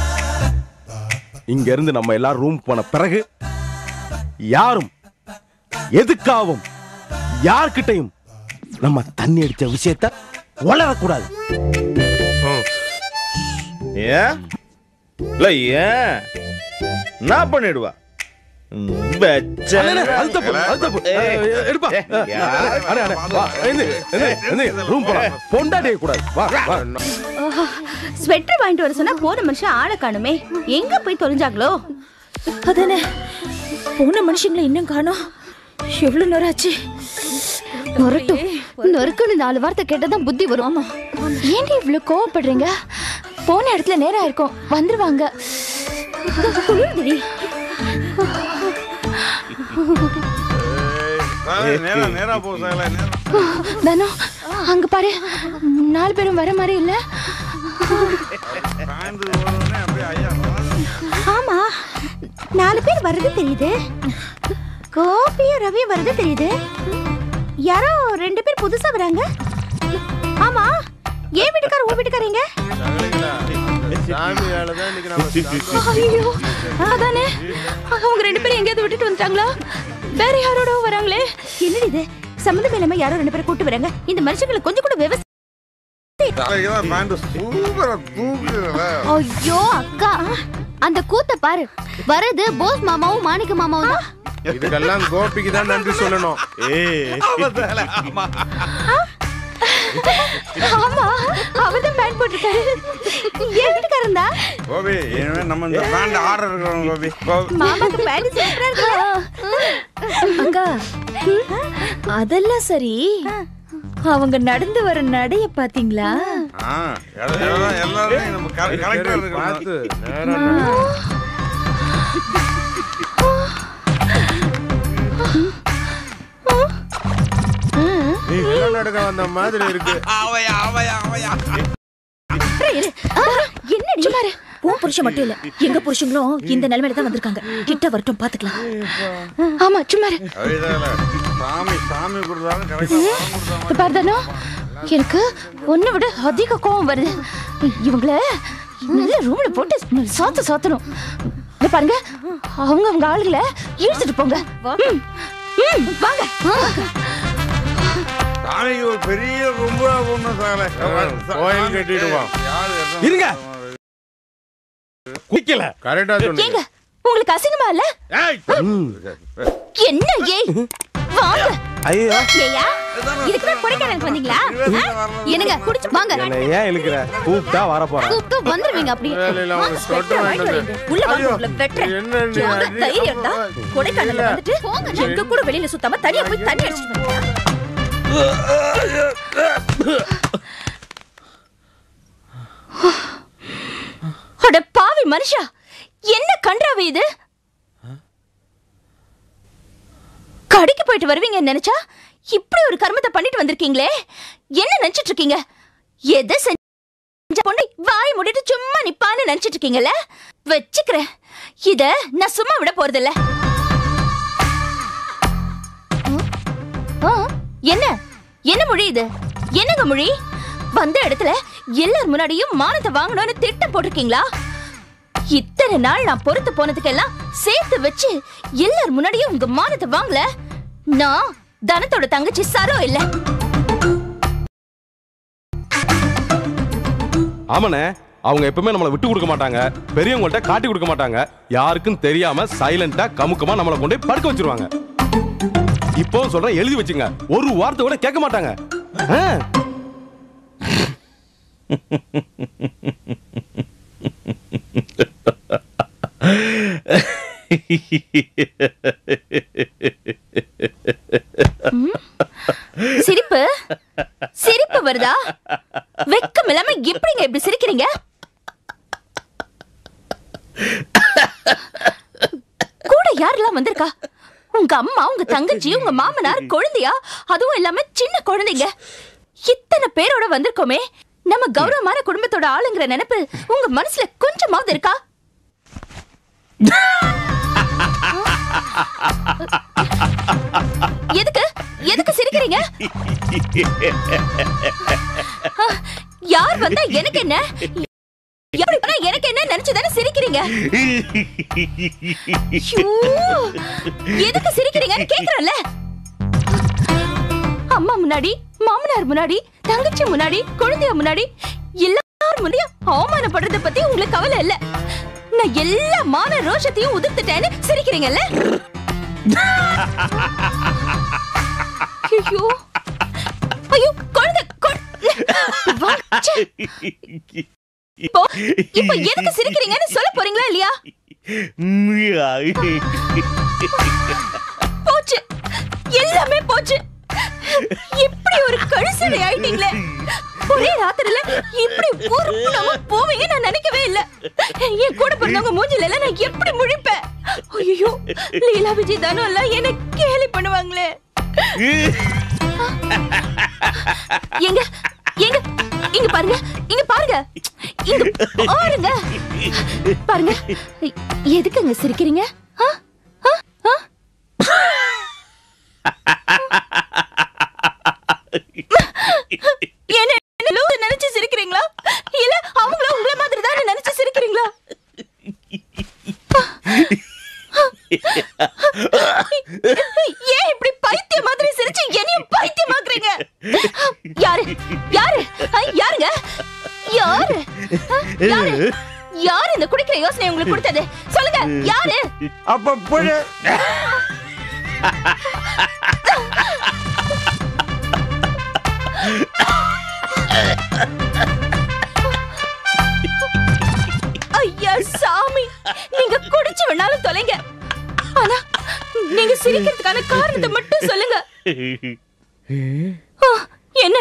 இங்க இருந்து நம்ம எல்லாரும் ரூம் போன பிறகு யாரும் எதுக்காகவும் யார்கிட்டையும் நம்ம தண்ணி அடிச்ச விஷயத்த வளரக்கூடாது ஏன் இல்ல ஏன் நான் பண்ணிடுவா ம், வெச்ச- அண்ணே, அண்ணே, அது தப்பு, அது தப்பு. ஏய், அஹ், எடுப்பா. ஏய், அஹ், யார் அண்ணே, அண்ணே, வா, எழுந்து, எழுந்து, எழுந்து, room போலாம். பொண்டாட்டியை கூடாது வா வா ஸ்வெட்டர் வாங்கிட்டு வர சொன்னா போன மனுஷன் ஆளை காணுமே எங்க போய் தொலைஞ்சாங்களோ அதானே போன மனுஷங்களை இன்னும் காணோம் எவ்வளவு நேரம் ஆச்சு நொரட்டும் நொறுக்குன்னு நாலு வார்த்தை கேட்டதான் புத்தி வரும் ஆமா ஏன்டி இவ்ளோ கோவப்படுறீங்க போன இடத்துல நேரம் ஆயிருக்கும் வந்துருவாங்க குளிருதுடி. நேரா நேரா போ சாகல நேரா தானோ அங்க பாரு நாலு பேரும் வர மாதிரி இல்ல பாய்ந்து ஓடுனே அப்படியே ஐயா ஆமா நாலு பேர் வர்றது தெரியுது கோபியும் ரவி வர்றது தெரியுது யாரோ ரெண்டு பேர் புதுசா வராங்க ஆமா ஏன் வீட்டுக்கார உன் வீட்டுக்காரங்க சாமி வேலை தான் இன்னைக்கு நம்ம ஐயோ அதானே அவங்க ரெண்டு பேரும் எங்கேயாவது விட்டுட்டு வந்துட்டாங்களா வேற யாரோட வராங்களே என்னடி இது சம்மந்தம் இல்லாம யாரோ ரெண்டு பேரும் கூட்டு வராங்க இந்த மனுஷங்களை கொஞ்சம் கூட விவசாயம் தலைக்கு தான் பேண்ட் சூப்பரா தூக்குதுல ஐயோ அக்கா அந்த கூத்த பாரு வரது போஸ் மாமாவும் மாணிக்க மாமாவும் தான் இதுக்கெல்லாம் கோபிக்கு தான் நன்றி சொல்லணும் ஏய் ஆமா அவர்தான் பேண்ட் போட்டிருக்காரு ஏன் வீட்டுக்காரன் தான் கோபி இனிமே நம்ம இந்த பேண்ட் ஆர்டர் இருக்கிறோம் கோபி கோபி மாமாக்கு பேண்ட் சூப்பரா இருக்கு அக்கா அதெல்லாம் சரி அவங்க நடந்து வர நடைய பாத்தீங்களா ஆ எல்லாம் எல்லாம் எல்லாரும் நம்ம கரெக்டா பார்த்து இருக்கிறோம் நேரா நடு. நீ வெள்ளம் நடக்க வந்த மாதிரி இருக்கு ஆவையா ஆவையா ஆவையா என்னடி சும்மாரு உன் புருஷன் மட்டும் இல்ல எங்க புருஷங்களும் இந்த நிலைமையில தான் வந்திருக்காங்க கிட்ட வரட்டும் பாத்துக்கலாம் ஆமா சும்மா இரு. கவிதால சாமி சாமி கொடுத்தாலும் கரெக்டா வரம் கொடுத்தாலும் இப்ப பாரு தானோ எனக்கு ஒன்னை விட அதிக கோவம் வருது இவங்கள நல்ல ரூம்ல போட்டு சாத்து சாத்தணும் இங்க பாருங்க அவங்க அவங்க ஆளுகளை இழுத்துட்டு போங்க ம், ம், வாங்க சாமிக்கு ஒரு பெரிய ரொம்ப ஒண்ணு சாகல கோயில் கட்டிடுவான் இருங்க குடிக்கல கரெக்டா சொன்னீங்க ஏங்க உங்களுக்கு அசிங்கமா இல்ல என்ன ஏய் வாங்க ஐயோ ஏயா இதுக்கு தான் கொடைக்கானலுக்கு வந்தீங்களா ஆ? என்னங்க குடிச்சு வாங்க என்னை ஏன் இழுக்கிற கூப்பிட்டா வர போறேன் கூப்பிட்டு வந்துருவீங்க அப்படியே வேலையில வாங்க, ஒரு சொட்டு sweater வாங்கிட்டு வாங்கிட்டு வரீங்க. உள்ள வாங்க உங்களை வெட்டுறேன் என்ன நீ எவ்வளவு அடி- தைரியம் இருந்தா கொடைக்கானல்ல வந்துட்டு எங்க கூட வெளியில சுத்தாம தனியா போய் தண்ணி அடிச்சிட்டு வந்தீங்க. அட பாவி மனுஷா என்ன கன்றாவி இது கடைக்கு போயிட்டு வருவீங்கன்னு நினைச்சா இப்படி ஒரு கர்மத்தை பண்ணிட்டு வந்திருக்கீங்களே என்ன நினைச்சிட்டு இருக்கீங்க எதை செஞ்ச பொண்ணை வாய் மூடிட்டு சும்மா நிப்பான்னு நினைச்சிட்டு இருக்கீங்கல்ல வச்சுக்கிறேன் இத நான் சும்மா விட போறதில்ல ஆ, என்ன என்ன மொழி இது என்னங்க மொழி வந்த இடத்துல எல்லார் முன்னாடியும் மானத்தை வாங்கணும்னு திட்டம் போட்டிருக்கீங்களா இத்தனை நாள் நான் பொறுத்து போனதுக்கெல்லாம் சேர்த்து வச்சு எல்லார் முன்னாடியும் உங்க மானத்தை வாங்கல நான் தனத்தோட தங்கச்சி சரோ இல்ல ஆமாண்ணே அவங்க எப்பவுமே நம்மளை விட்டு கொடுக்க மாட்டாங்க பெரியவங்கள்ட்ட காட்டி கொடுக்க மாட்டாங்க யாருக்கும் தெரியாம சைலண்டா கமுக்கமா நம்மளை கொண்டு போய் படுக்க வச்சிருவாங்க இப்போ சொல்றேன் எழுதி வச்சுங்க ஒரு வார்த்தை கூட கேட்க மாட்டாங்க ஆ. சிரிப்பு சிரிப்பு வருதா வெக்கம் இல்லாம எப்படிங்க இப்படி சிரிக்கிறீங்க கூட யாரெல்லாம் வந்திருக்கா உங்க அம்மா உங்க தங்கச்சி உங்க மாமனார் குழந்தையா அதுவும் இல்லாம சின்ன குழந்தைங்க இத்தனை பேரோட வந்திருக்கோமே நம்ம கௌரவமான குடும்பத்தோட ஆளுங்கிற நினைப்பு உங்க மனசுல கொஞ்சமாவது இருக்கா எதுக்கு எதுக்கு சிரிக்கிறீங்க ஆ, யார் வந்தா எனக்கு என்ன எப்படி பண்ணா எனக்கு என்ன நினைச்சுதானே சிரிக்கிறீங்க ஐயோ, எதுக்கு சிரிக்கிறீங்கன்னு கேக்குறேன்ல அம்மா முன்னாடி மாமனார் முன்னாடி தங்கச்சி முன்னாடி குழந்தைய முன்னாடி எல்லாரும் முன்னாடி அவமானப்படுறத பத்தி உங்களுக்கு கவலை இல்ல நான் எல்லா மான ரோஷத்தையும் உதிர்த்துட்டேன்னு சிரிக்கிறீங்கல்ல ஐயோ ஐயோ குழந்தை குழ- வா, ச்சே. இப்போ இப்போ எதுக்கு சிரிக்கிறீங்கன்னு சொல்ல போறீங்களா இல்லையா போச்சு எல்லாமே போச்சு இப்படி ஒரு கழுசடை ஆயிட்டீங்களே ஒரே ராத்திரில இப்படி ஊருக்கு நம்ம போவீங்க நான் நினைக்கவே இல்ல என் கூட பிறந்தவங்க மூஞ்சில எல்லாம் நான் எப்படி முழிப்பேன் ஐயோ லீலா விஜய் தானோ எல்லாம் என்ன கேலி பண்ணுவாங்களே எங்க எங்க இங்க பாருங்க இங்க பாருங்க இங்க பாருங்க பாருங்க எதுக்குங்க சிரிக்கிறீங்க ஆ? ஆ? ஆ? என்ன என்ன லூசு நினைச்சு சிரிக்கிறீங்களா இல்ல அவங்கள உங்கள மாதிரி தான் நினைச்சு சிரிக்கிறீங்களா ஏன் இப்படி பைத்திய மாதிரி சிரிச்சு என்னையும் பைத்தியமாக்குறீங்க யாரு யாரு ஆ, யாருங்க யாரு ஆ, யாரு யாரு இந்த குடிக்கிற யோசனை உங்களுக்கு கொடுத்தது சொல்லுங்க யாரு அப்ப புழு ஐயா சாமி நீங்க குடிச்சு வேணாலும் தொலைங்க ஆனா நீங்க சிரிக்கிறதுக்கான காரணத்தை மட்டும் சொல்லுங்க ஆ, என்ன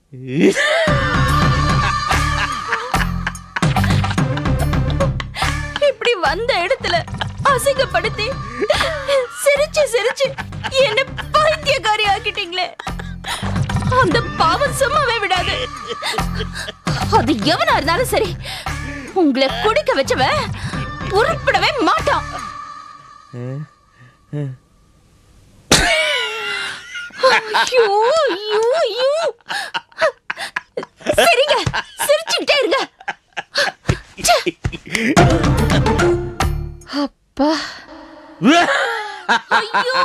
இப்படி வந்த இடத்துல அசிங்கப்படுத்தி சிரிச்சு சிரிச்சு என்ன பைத்தியக்காரி ஆக்கிட்டீங்களே அந்த பாவம் சும்மாவே விடாது அது எவனா இருந்தாலும் சரி உங்களை குடிக்க வச்சவன் உருப்படவே மாட்டான் ஐயோ, ஐயோ, ஐயோ. சரிங்க சிரிச்சுக்கிட்டே இருங்க ச்சே. அப்பா ஐயோ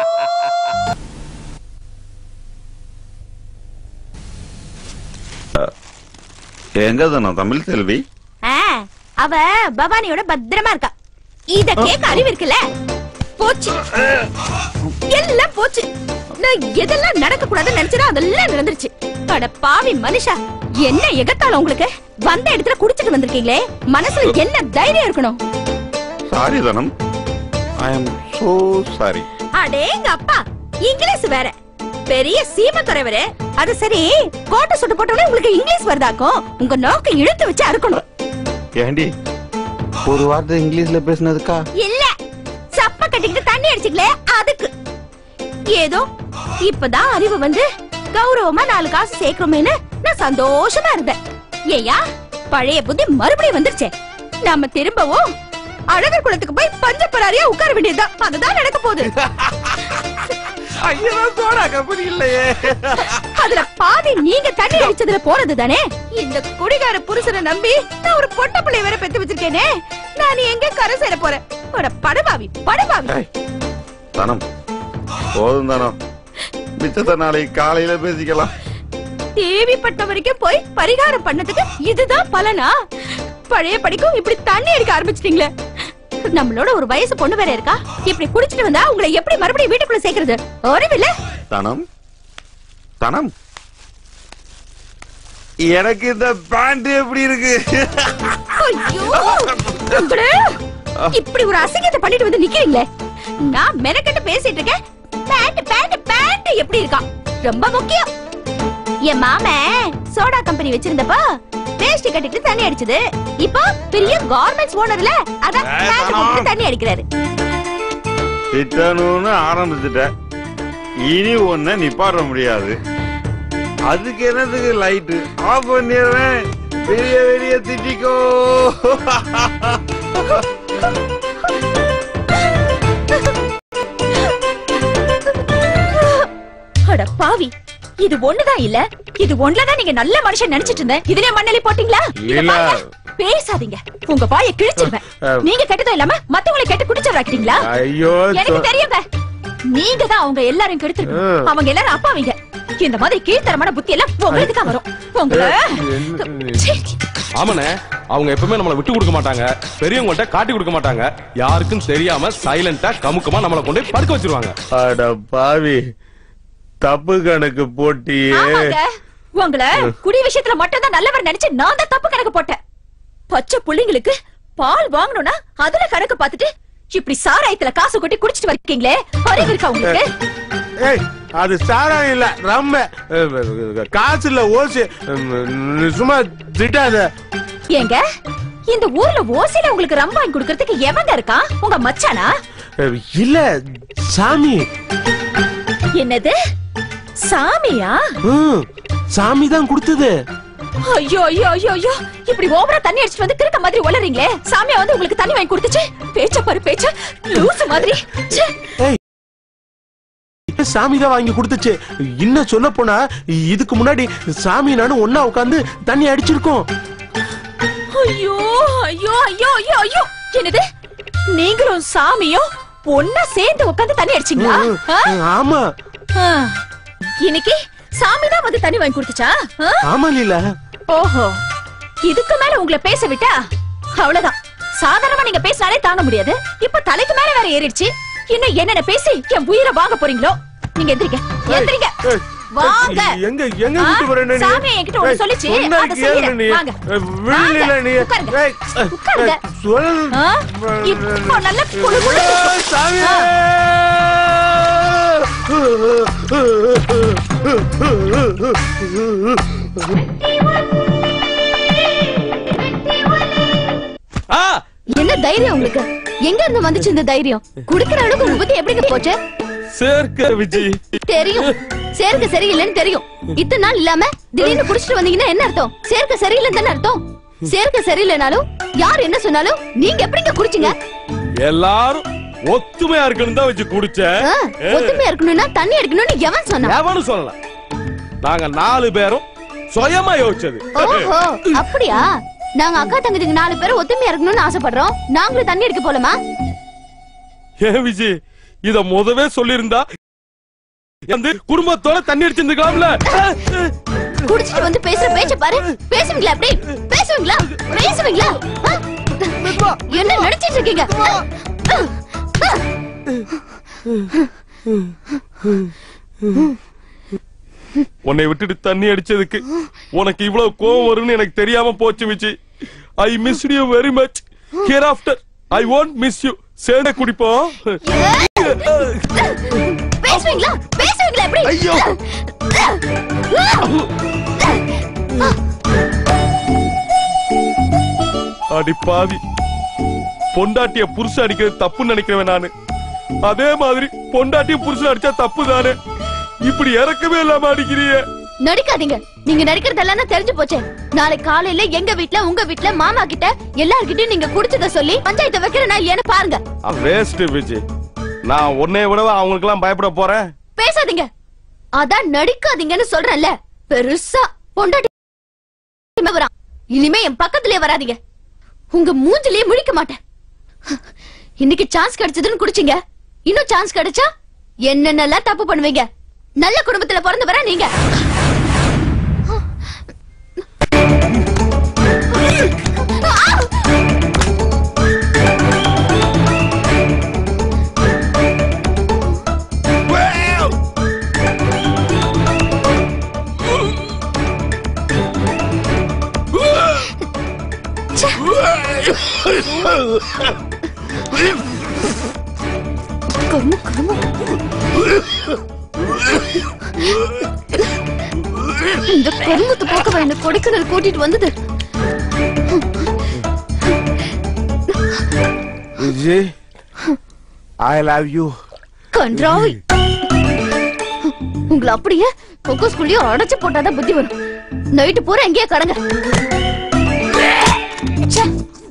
எங்க தானே தமிழ் செல்வி ஆ, அவ பவானியோட பத்திரமா இருக்கா இத கேட்க அறிவு இருக்குல்ல போச்சு எல்லாம் போச்சு நான் எதெல்லாம் நடக்க கூடாதுன்னு நினைச்சதோ அதெல்லாம் நடந்துருச்சு அட பாவி மனுஷா என்ன எகத்தால உங்களுக்கு வந்த இடத்துல குடிச்சிட்டு வந்திருக்கீங்களே மனசுல என்ன தைரியம் இருக்கணும் சாரி தனம் ஐ எம் சோ சாரி அடேங்க அப்பா இங்கிலீஷ் வேற பெரிய சீமத்துறைவரு அது சரி கோட்டை சுட்டு போட்டவனே உங்களுக்கு இங்கிலீஷ் வருதாக்கும் உங்க நோக்க இழுத்து வச்சு அறுக்கணும் ஏண்டி ஒரு வார்த்தை இங்கிலீஷ்ல பேசினதுக்கா இல்ல சப்ப கட்டிக்கிட்டு தண்ணி அடிச்சுக்கலே அதுக்கு ஏதோ இப்பதான் அறிவு வந்து கௌரவமா நாலு காசு சேர்க்கிறோமேனு நான் சந்தோஷமா இருந்தேன் ஏயா பழைய புத்தி மறுபடியும் வந்துருச்சே நாம திரும்பவும் அழகர் குளத்துக்கு போய் பஞ்ச பராரியா உட்கார வேண்டியதுதான் அதுதான் நடக்க போகுது சோடா கம்பெனி இல்லையே அதுல பாதி நீங்க தண்ணி அடிச்சதுல போறது தானே இந்த குடிகார புருஷனை நம்பி நான் ஒரு பொட்ட பிள்ளை வேற பெத்து வச்சிருக்கேனே நான் எங்க கரை சேர போறேன் ஒரு படுபாவி படுபாவி தனம் போதும் தனம் மிச்சத்தை நாளைக்கு காலையில பேசிக்கலாம் தேவிப்பட்ட வரைக்கும் போய் பரிகாரம் பண்ணதுக்கு இதுதான் பலனா பழைய படிக்கும் இப்படி தண்ணி அடிக்க ஆரம்பிச்சிட்டீங்களே நம்மளோட ஒரு வயசு பொண்ணு வேற இருக்கா இப்படி குடிச்சிட்டு வந்தா உங்களை எப்படி மறுபடியும் வீட்டுக்குள்ள சேர்க்கறது அறிவில்ல தனம் தனம் எனக்கு இந்த பேண்ட் எப்படி இருக்கு ஐயோ உங்களே இப்படி ஒரு அசிங்கத்தை பண்ணிட்டு வந்து நிக்கிறீங்களே நான் மெனக்கட்டு பேசிட்டு இருக்கேன் பேண்ட் பேண்ட் பேண்ட் எப்படி இருக்கா ரொம்ப முக்கியம் என் மாமன் சோடா கம்பெனி வச்சிருந்தப்ப வேஷ்டி கட்டிட்டு தண்ணி அடிச்சது இப்போ பெரிய கார்மெண்ட்ஸ் ஓனர்ல அதான் பேண்ட் போட்டு தண்ணி அடிக்கிறாரு திட்டணும்னு ஆரம்பிச்சுட்டேன் இனி ஒன்ன நிப்பாட்ட முடியாது அதுக்கு என்னதுக்கு லைட்டு ஆஃப் பண்ணிடுறேன் பெரிய வெளிய திட்டிக்கோ அட பாவி இது ஒண்ணுதான் இல்ல இது ஒண்ணுலதான் நீங்க நல்ல மனுஷன் நினைச்சிட்டு இருந்தேன் இதுலயே மண்ணெலி போட்டீங்களா இங்க இல்ல. பாருங்க, பேசாதீங்க உங்க வாயை கிழிச்சிருவேன் அஹ். நீங்க கெட்டதும் இல்லாம மத்தவங்களை கெட்டு குடிச்சவராக்கிட்டீங்களா ஐயோ எனக்கு சொ- தெரியுங்க நீங்க தான் அவங்க எல்லாரும் கெடுத்துருக்கணும் ம். அவங்க எல்லாரும் அப்பாவிங்க இந்த மாதிரி கீழ்த்தரமான புத்தி எல்லாம் உங்களுக்கு தான் வரும் உங்களை ச்சீ. ஆமாண்ணே அவங்க எப்பவுமே நம்மளை விட்டு கொடுக்க மாட்டாங்க பெரியவங்கள்ட்ட காட்டி கொடுக்க மாட்டாங்க யாருக்கும் தெரியாம சைலண்டா கமுக்கமா நம்மளை கொண்டு போய் படுக்க வச்சிருவாங்க அட பாவி தப்பு கணக்கு போட்டியே ஆமாங்க உங்களை குடி விஷயத்துல மட்டும் தான் நல்லவர் நினைச்சு நான் தான் தப்பு கணக்கு போட்டேன் பச்சை புள்ளைங்களுக்கு பால் வாங்கணும்னா அதுல கணக்கு பார்த்துட்டு இப்படி சாராயத்துல காசு கொட்டி குடிச்சிட்டு வரீங்களே அறிவு இருக்கா உங்களுக்கு ஏய் அது சாராயம் இல்ல ரம்ம அஹ், காசு இல்ல ஓசி உம், சும்மா திட்டாத ஏங்க இந்த ஊர்ல ஓசில உங்களுக்கு ரம் வாங்கி கொடுக்கறதுக்கு எவங்க இருக்கான் உங்க மச்சானா அஹ், இல்ல சாமி என்னது சாமியா ம், சாமி தான் கொடுத்தது ஐயோ ஐயோ ஐயோ ஐயோ இப்படி ஓவரா தண்ணி அடிச்சிட்டு வந்து கிறுக்க மாதிரி உளறீங்களே சாமியா வந்து உங்களுக்கு தண்ணி வாங்கி கொடுத்துச்சு பேச்ச பாரு பேச்ச லூசு மாதிரி ச்சே. சாமி தான் வாங்கி கொடுத்துச்சு இன்னும் சொல்ல போனா இதுக்கு முன்னாடி சாமி நானும் ஒன்னா உட்காந்து தண்ணி அடிச்சிருக்கோம் ஐயோ ஐயோ ஐயோ ஐயோ ஐயோ என்னது நீங்களும் சாமியும் ஒன்னா சேர்ந்து உட்கார்ந்து தண்ணி அடிச்சீங்களா ஆ? ஆமா ஆ. இன்னைக்கு சாமி தான் வந்து தண்ணி வாங்கி கொடுத்துச்சா ஆ? ஆமா லீலா ஓஹோ இதுக்கு மேல உங்களை பேச விட்டா அவ்வளவுதான் சாதாரணமா நீங்க பேசினாலே தாங்க முடியாது இப்ப தலைக்கு மேல வேற ஏறிடுச்சு இன்னும் என்னென்ன பேசி என் உயிரை வாங்க போறீங்களோ நீங்க எந்திரிங்க எந்திரிங்க வாங்க எங்க எங்க ஆ, கூட்டு போறேன்னு நீ? சாமி என்கிட்ட ஒண்ணு ஏய், சொல்லுச்சு, சொன்னா அதை கேளு செய்யறேன். நீ. வாங்க. ஏய், விடுலீலா வாங்க. நீ. உட்காருங்க. ஏய், ஏய், உட்காருங்க. சொல். ஆ? இப்போ நல்ல குளு குளு. சாமி ஆ. என்ன தைரியம் உங்களுக்கு எங்க இருந்து வந்துச்சு இந்த தைரியம் குடுக்கிற அளவுக்கு உங்க புத்தி எப்படிங்க போச்சு சேர்க்க விஜய் தெரியும் சேர்க்க சரியில்லைன்னு தெரியும் இத்தனை நாள் இல்லாம திடீர்னு குடிச்சிட்டு வந்தீங்கன்னா என்ன அர்த்தம் சேர்க்க சரியில்லைன்னு தானே அர்த்தம் சேர்க்க சரியில்லைனாலும் யார் என்ன சொன்னாலும் நீங்க எப்படிங்க குடிச்சீங்க எல்லாரும் ஒத்துமையா இருக்கணும் தான் வச்சு குடிச்சேன் ஆ, ஒத்துமையா இருக்கணும்னா தண்ணி அடிக்கணும்னு எவன் சொன்னா எவனும் சொல்லல நாங்க நாலு பேரும் சுயமா யோசிச்சது ஓஹோ அப்படியா நாங்க அக்கா தங்கச்சிக்கு நாலு பேரும் ஒத்துமையா இருக்கணும்னு ஆசைப்படுறோம் நாங்களும் தண்ணி அடிக்க போலாமா ஏன் விஜய் இத முதவே சொல்லியிருந்தா வந்து குடும்பத்தோட தண்ணி அடிச்சிருந்துக்கலாம்ல குடிச்சிட்டு வந்து பேசுற பேச்ச பாரு பேசுவீங்களா அப்படி பேசுவீங்களா பேசுவீங்களா ஆ? என்ன நடிச்சிட்டு இருக்கீங்க ஆ, ஆ, ஆ. உன்னை விட்டுட்டு தண்ணி அடிச்சதுக்கு உனக்கு இவ்வளவு கோவம் வரும்னு எனக்கு தெரியாம போச்சு Vijay I miss you very much here after I won't miss you சேர்ந்த குடிப்போம் பேசுவீங்களா பேசுவீங்களா எப்படி ஐயோ. அடி பாவி பொண்டாட்டிய புருஷன் அடிக்கிறது தப்புன்னு நினைக்கிறவன் நானு அதே மாதிரி பொண்டாட்டிய புருஷன் அடிச்சா தப்பு தானே இப்படி இறக்கவே இல்லாம அடிக்கிறிய நடிக்காதீங்க நீங்க நடிக்கிறதெல்லாம் தெரிஞ்சு போச்சு நாளைக்கு காலையில எங்க வீட்ல உங்க வீட்ல மாமா கிட்ட எல்லார்கிட்டயும் நீங்க குடிச்சத சொல்லி பஞ்சாயத்து வைக்கிற நான் என்ன பாருங்க வேஸ்ட் விஜய் நான் உன்னைய விடவா அவங்களுக்கு எல்லாம் பயப்பட போறேன் பேசாதீங்க அதான் நடிக்காதீங்கன்னு சொல்றேன்ல பெருசா பொண்டாட்டி வரான் இனிமே என் பக்கத்துலயே வராதீங்க உங்க மூஞ்சிலேயே முழிக்க மாட்டேன் இன்னைக்கு சான்ஸ் கிடைச்சதுன்னு குடிச்சீங்க இன்னும் சான்ஸ் கிடைச்சா என்னென்னலாம் தப்பு பண்ணுவீங்க நல்ல குடும்பத்துல பிறந்து வர நீங்க கரும கரும இந்த கருமத்து போக்கவ என்ன கொடைக்கானல் கூட்டிட்டு வந்தது விஜய் ஐ லவ் யூ கன்றாவை உங்களை அப்படியே கொக்கோ ஸ்கூல்லயும் அடைச்சு போட்டாதான் புத்தி வரும் நைட்டு பூரா எங்கேயே கடங்க ச்சே.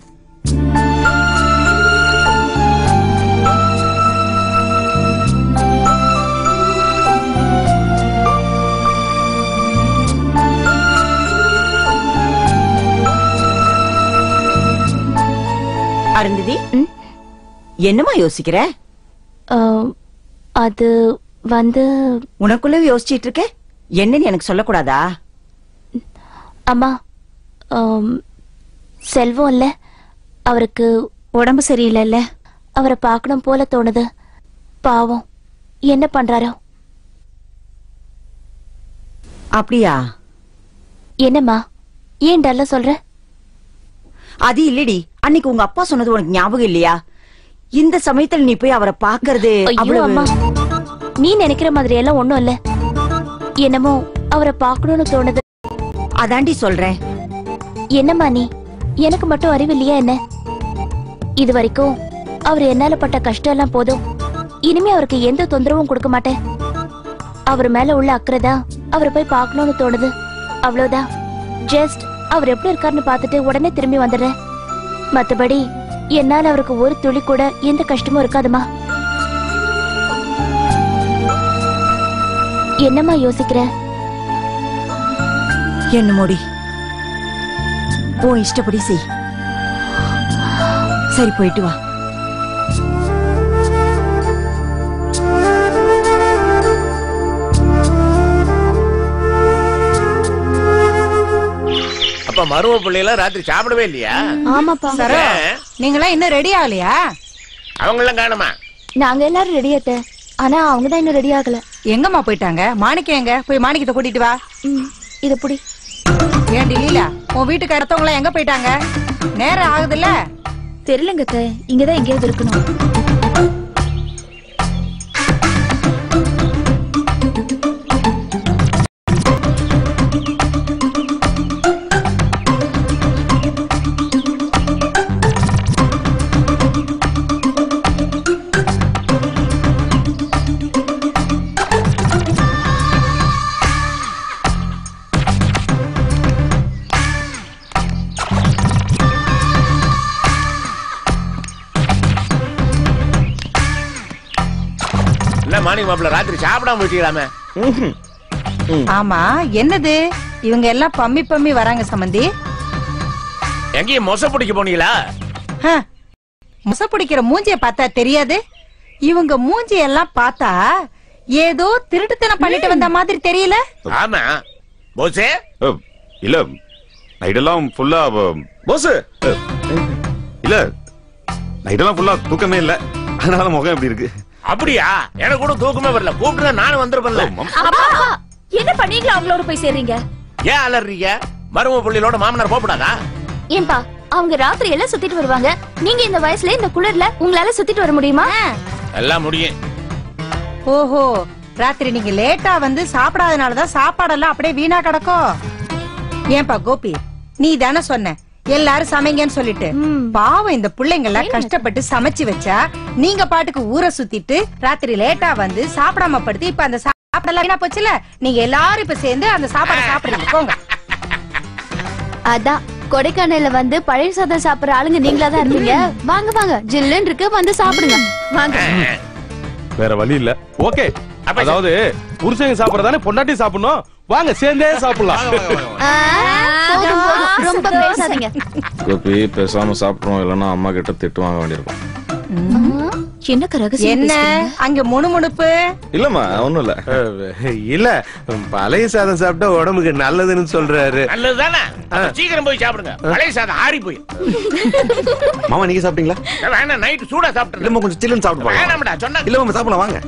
அருந்ததி என்னமா யோசிக்கிற அது வந்து உனக்குள்ள யோசிச்சிட்டு இருக்க என்னன்னு எனக்கு சொல்லக்கூடாதா அம்மா ஆம், செல்வம் இல்ல அவருக்கு உடம்பு சரியில்லைல்ல அவரை பார்க்கணும் போல தோணுது பாவம் என்ன பண்றாரோ அப்படியா என்னம்மா ஏன் டல்ல சொல்ற அது இல்லடி அன்னைக்கு உங்க அப்பா சொன்னது உனக்கு ஞாபகம் இல்லையா இந்த சமயத்துல நீ போய் அவரை பாக்குறது ஐயோ அவ்வளவு- அம்மா நீ நினைக்கிற மாதிரி எல்லாம் ஒண்ணும் இல்ல என்னமோ அவரை பார்க்கணும்னு தோணுது அதாண்டி சொல்றேன் என்னம்மா நீ எனக்கு மட்டும் அறிவு இல்லையா என்ன இது வரைக்கும் அவர் என்னால பட்ட கஷ்டம் எல்லாம் போதும் இனிமே அவருக்கு எந்த தொந்தரவும் கொடுக்க மாட்டேன் அவர் மேல உள்ள அக்கறை தான் அவரை போய் பார்க்கணும்னு தோணுது அவ்வளவுதான் ஜஸ்ட் அவர் எப்படி இருக்காருன்னு பார்த்துட்டு உடனே திரும்பி வந்துடுறேன் மத்தபடி என்னால அவருக்கு ஒரு துளி கூட எந்த கஷ்டமும் இருக்காதுமா என்னம்மா யோசிக்கிற என்ன மோடி உன் இஷ்டப்படி செய் சரி போயிட்டு வா அப்ப மரும பிள்ளைலாம் ராத்திரி சாப்பிடவே இல்லையா ஆமாப்பா சரோ நீங்களாம் இன்னும் ரெடி ஆகலையா அவங்க எல்லாம் காணுமா நாங்க எல்லாரும் ரெடி ஆட்ட ஆனா அவங்க தான் இன்னும் ரெடி ஆகல எங்கம்மா போயிட்டாங்க மாணிக்கம் எங்க போய் மாணிக்கத்தை கூட்டிட்டு வா இத புடி ஏன் லீலா உன் வீட்டுக்கு அடுத்தவங்க எங்க போயிட்டாங்க நேரம் ஆகுதுல்ல தெரியலங்க அத்தை. இங்கதான் எங்கேயாவது இருக்கணும் இல்ல மாணிக்க மாப்பிள்ள ராத்திரி சாப்பிடாம போயிட்டீங்களாமே ஆமா என்னது இவங்க எல்லாம் பம்மி பம்மி வராங்க சம்பந்தி எங்கேயும் மொச பிடிக்க போனீங்களா ஹ, முச பிடிக்கிற மூஞ்சிய பார்த்தா தெரியாது இவங்க மூஞ்சி எல்லாம் பார்த்தா ஏதோ திருட்டுத்தனம் பண்ணிட்டு வந்த மாதிரி தெரியல ஆமா போசே அ, இல்ல நைட்டெல்லாம் ஃபுல்லா போஸ் இல்ல நைட்டெல்லாம் ஃபுல்லா தூக்கமே இல்ல அதனால முகம் எப்படி இருக்கு அப்படியா எனக்கு கூட தூக்கமே வரல கூப்பிட்டு நானும் வந்திருப்பேன்ல அப்பா என்ன பண்ணீங்களா அவங்களோட போய் சேர்றீங்க ஏன் அலறீங்க மரும பிள்ளைகளோட மாமனார் போகப்படாதா ஏன்பா அவங்க ராத்திரி எல்லாம் சுத்திட்டு வருவாங்க நீங்க இந்த வயசுல இந்த குளிர்ல உங்களால சுத்திட்டு வர முடியுமா எல்லாம் முடியும் ஓஹோ ராத்திரி நீங்க லேட்டா வந்து சாப்பிடாதனாலதான் சாப்பாடெல்லாம் அப்படியே வீணா கிடக்கும் ஏன்பா கோபி நீ தானே சொன்ன எல்லாரும் சமைங்கன்னு சொல்லிட்டு பாவம் இந்த பிள்ளைங்க எல்லாம் கஷ்டப்பட்டு சமைச்சு வச்சா நீங்க பாட்டுக்கு ஊரை சுத்திட்டு ராத்திரி லேட்டா வந்து சாப்பிடாம படுத்து இப்ப அந்த சாப்பாடெல்லாம் வீணா போச்சுல நீங்க எல்லாரும் இப்ப சேர்ந்து அந்த சாப்பாடை சாப்பிடுங்க போங்க அதான் கொடைக்கானல்ல வந்து பழைய சாதம் சாப்பிடுற ஆளுங்க நீங்களா தான் இருப்பீங்க வாங்க வாங்க ஜில்லுன்னு இருக்கு வந்து சாப்பிடுங்க வாங்க வேற வழி இல்ல ஓகே அதாவது புருஷங்க சாப்பிடறதானே பொண்டாட்டி சாப்பிடணும் வாங்க சேர்ந்தே சாப்பிடலாம் ஆ, போதும், போதும். ரொம்ப பேசாதீங்க கோபி பேசாம சாப்பிட்றோம் இல்லைன்னா அம்மா கிட்ட திட்டு வாங்க வேண்டியிருக்கும் என்ன ரகசியம் என்ன அங்க முணுமுணுப்பு இல்லம்மா ஒண்ணும் இல்ல இல்ல பழைய சாதம் சாப்பிட்டா உடம்புக்கு நல்லதுன்னு சொல்றாரு நல்லதுதானே அப்ப சீக்கிரம் போய் சாப்பிடுங்க பழைய சாதம் ஆறி போய் மாமா நீங்க சாப்பிட்டீங்களா வேணாம் நைட்டு சூடா சாப்பிட்டு இல்லம்மா கொஞ்சம் சில்லுன்னு சாப்பிட்டு போலாம் வேணாம்டா சொன்னா இல்ல மாமா சாப்பிடலாம் வாங்க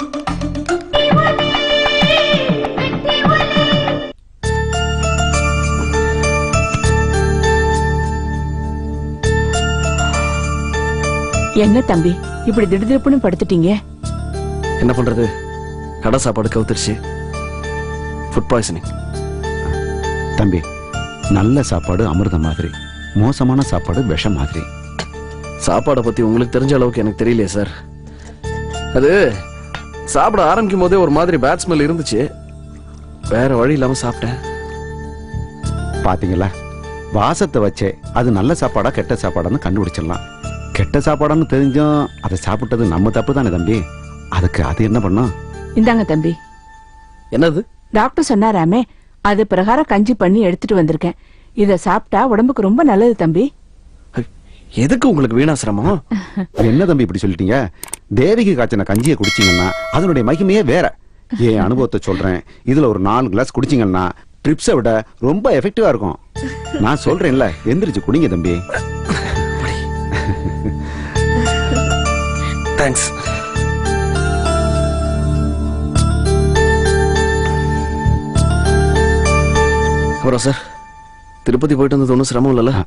என்ன தம்பி இப்படி திடுதிப்புன்னு படுத்துட்டீங்க என்ன பண்றது கடை சாப்பாடு கவுத்துருச்சு ஃபுட் பாய்சனிங் தம்பி நல்ல சாப்பாடு அமிர்தம் மாதிரி மோசமான சாப்பாடு விஷம் மாதிரி சாப்பாடை பத்தி உங்களுக்கு தெரிஞ்ச அளவுக்கு எனக்கு தெரியலையே சார் அது சாப்பிட ஆரம்பிக்கும் போதே ஒரு மாதிரி பேட் ஸ்மெல் இருந்துச்சு வேற வழி இல்லாம சாப்பிட்டேன் பாத்தீங்களா வாசத்தை வச்சே அது நல்ல சாப்பாடா கெட்ட சாப்பாடான்னு கண்டுபிடிச்சிடலாம் கெட்ட சாப்பாடான்னு தெரிஞ்சும் அதை சாப்பிட்டது நம்ம தப்பு தானே தம்பி அதுக்கு அது என்ன பண்ணும் இந்தாங்க தம்பி என்னது டாக்டர் சொன்னாராமே அது பிரகாரம் கஞ்சி பண்ணி எடுத்துட்டு வந்திருக்கேன் இத சாப்பிட்டா உடம்புக்கு ரொம்ப நல்லது தம்பி எதுக்கு உங்களுக்கு வீணா சிரமம் என்ன தம்பி இப்படி சொல்லிட்டீங்க தேவிக்கு காய்ச்சின கஞ்சியை குடிச்சீங்கன்னா அதனுடைய மகிமையே வேற என் அனுபவத்தை சொல்றேன் இதுல ஒரு நாலு கிளாஸ் குடிச்சிங்கன்னா ட்ரிப்ஸை விட ரொம்ப எஃபெக்டிவா இருக்கும் நான் சொல்றேன்ல எந்திரிச்சு குடிங்க தம்பி தேங்க்ஸ் அப்புறம் சார் திருப்பதி போயிட்டு வந்தது ஒன்றும் சிரமம் இல்லைல்ல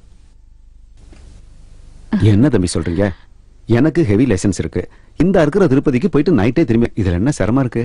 என்ன தம்பி சொல்றீங்க எனக்கு ஹெவி லைசன்ஸ் இருக்கு இந்த இருக்கிற திருப்பதிக்கு போயிட்டு நைட்டே திரும்பி இதுல என்ன சிரமம் இருக்கு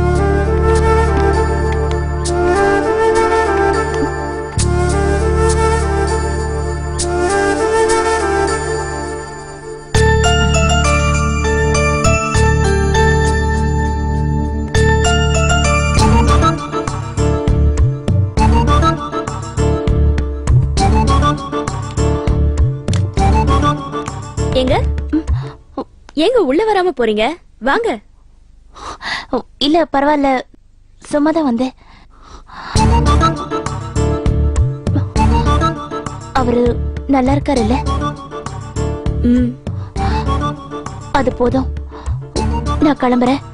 ஏங்க ஏங்க உள்ள வராம போறீங்க வாங்க ஓ, இல்ல பரவாயில்ல சும்மா தான் வந்தேன் அவரு நல்லா இருக்காருல்ல ம் அது போதும் நான் கிளம்புறேன்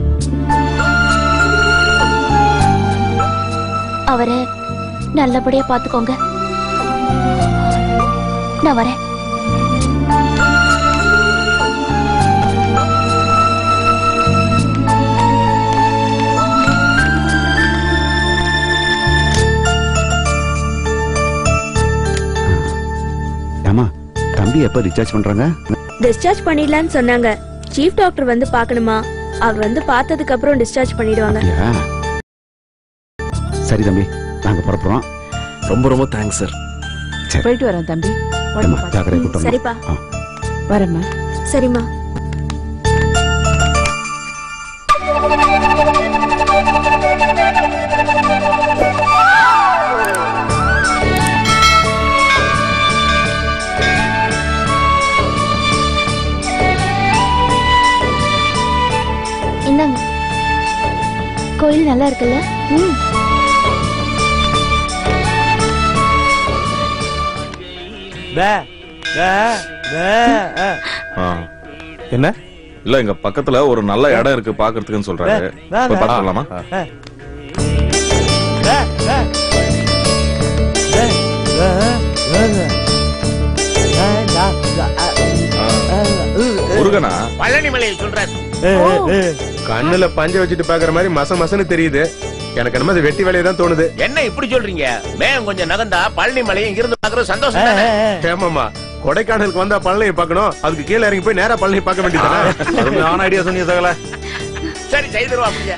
அவரை நல்லபடியா பாத்துக்கோங்க நான் வரேன் ஏமா தம்பி எப்ப ரீசார்ஜ் பண்றாங்க டிஸ்சார்ஜ் பண்ணிடலான்னு சொன்னாங்க சீஃப் டாக்டர் வந்து பார்க்கணுமா அவர் வந்து பார்த்ததுக்கு அப்புறம் டிஸ்சார்ஜ் பண்ணிடுவாங்க அப்படியா? சரி தம்பி நாங்க புறப்படுறோம் ரொம்ப ரொம்ப தேங்க்ஸ் சார் போயிட்டு வரேன் தம்பி ஏம்மா, ஜாக்கிரதை கூட்டம் சரிப்பா வரேம்மா சரிம்மா இந்தாங்க கோயில் நல்லா இருக்குல்ல ம் என்ன இல்ல இங்க பக்கத்துல ஒரு நல்ல இடம் இருக்கு பாக்குறதுக்குன்னு சொல்றாரு போய் பார்த்து வரலாமா முருகனா பழனி மலையில் சொல்றாரு கண்ணுல பஞ்ச வச்சுட்டு பாக்குற மாதிரி மச மசன்னு தெரியுது எனக்கு என்னமோ அது வெட்டி வேலையை தான் தோணுது என்ன இப்படி சொல்றீங்க மேம் கொஞ்சம் நகர்ந்தா பழனி மலையை இங்கிருந்து பாக்குறது சந்தோஷம் தானே ஏமாமா கொடைக்கானலுக்கு வந்தா பழனியை பார்க்கணும் அதுக்கு கீழே இறங்கி போய் நேரா பழனி பார்க்க வேண்டியதானே அருமையான ஐடியா சொன்னீங்க சகல சரி செய்திருவா அப்படியே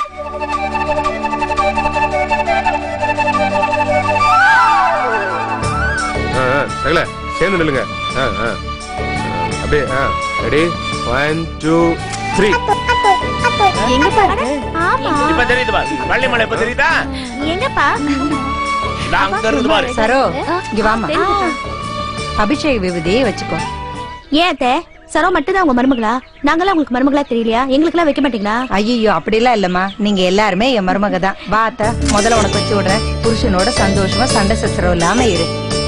ஆ, ஆ, சகல சேர்ந்து நில்லுங்க ஆ, ஆ. அப்படியே ரெடி ஒன் டூ த்ரீ எங்க பாரு ஆமா இப்ப தெரியுது பாரு பழனி மலை இப்ப தெரியுதா எங்கப்பா நான் அங்க இருந்து பாரு சரோ இங்க வாமா அபிஷேக விபூதியே வச்சுக்கோ ஏன் அத்தை சரோ மட்டும் தான் உங்க மருமகளா நாங்களாம் உங்களுக்கு மருமகளா தெரியலையா எங்களுக்கெல்லாம் வைக்க மாட்டீங்களா ஐயோ அப்படிலாம் இல்லம்மா நீங்க எல்லாருமே என் மருமக தான் வா அத்தை முதல்ல உனக்கு வச்சு விடுறேன் புருஷனோட சந்தோஷமா சண்டை சச்சரவு இல்லாம இரு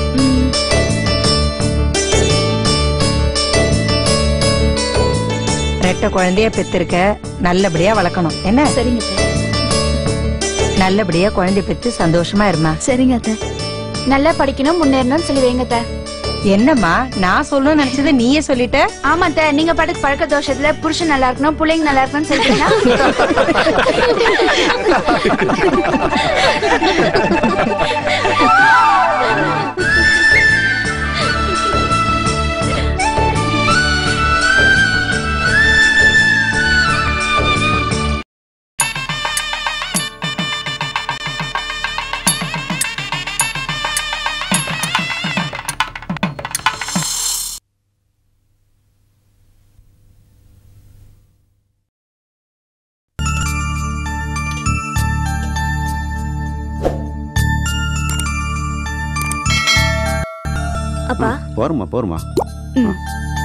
ரெட்ட குழந்தைய பெத்திருக்க நல்லபடியா வளர்க்கணும் என்ன சரிங்க நல்லபடியா குழந்தை பெத்து சந்தோஷமா இருமா சரிங்க அத்தை நல்லா படிக்கணும் முன்னேறணும்னு சொல்லி வைங்க அத்தை. என்னம்மா நான் சொல்லணும்னு நினைச்சதை நீயே சொல்லிட்ட ஆமா அத்தை நீங்க பாட்டுக்கு பழக்க தோஷத்துல புருஷன் நல்லா இருக்கணும் பிள்ளைங்க நல்லா இருக்கணும்னு சொல்லிட்டீங்கன்னா அப்பா போருமா போருமா ம்.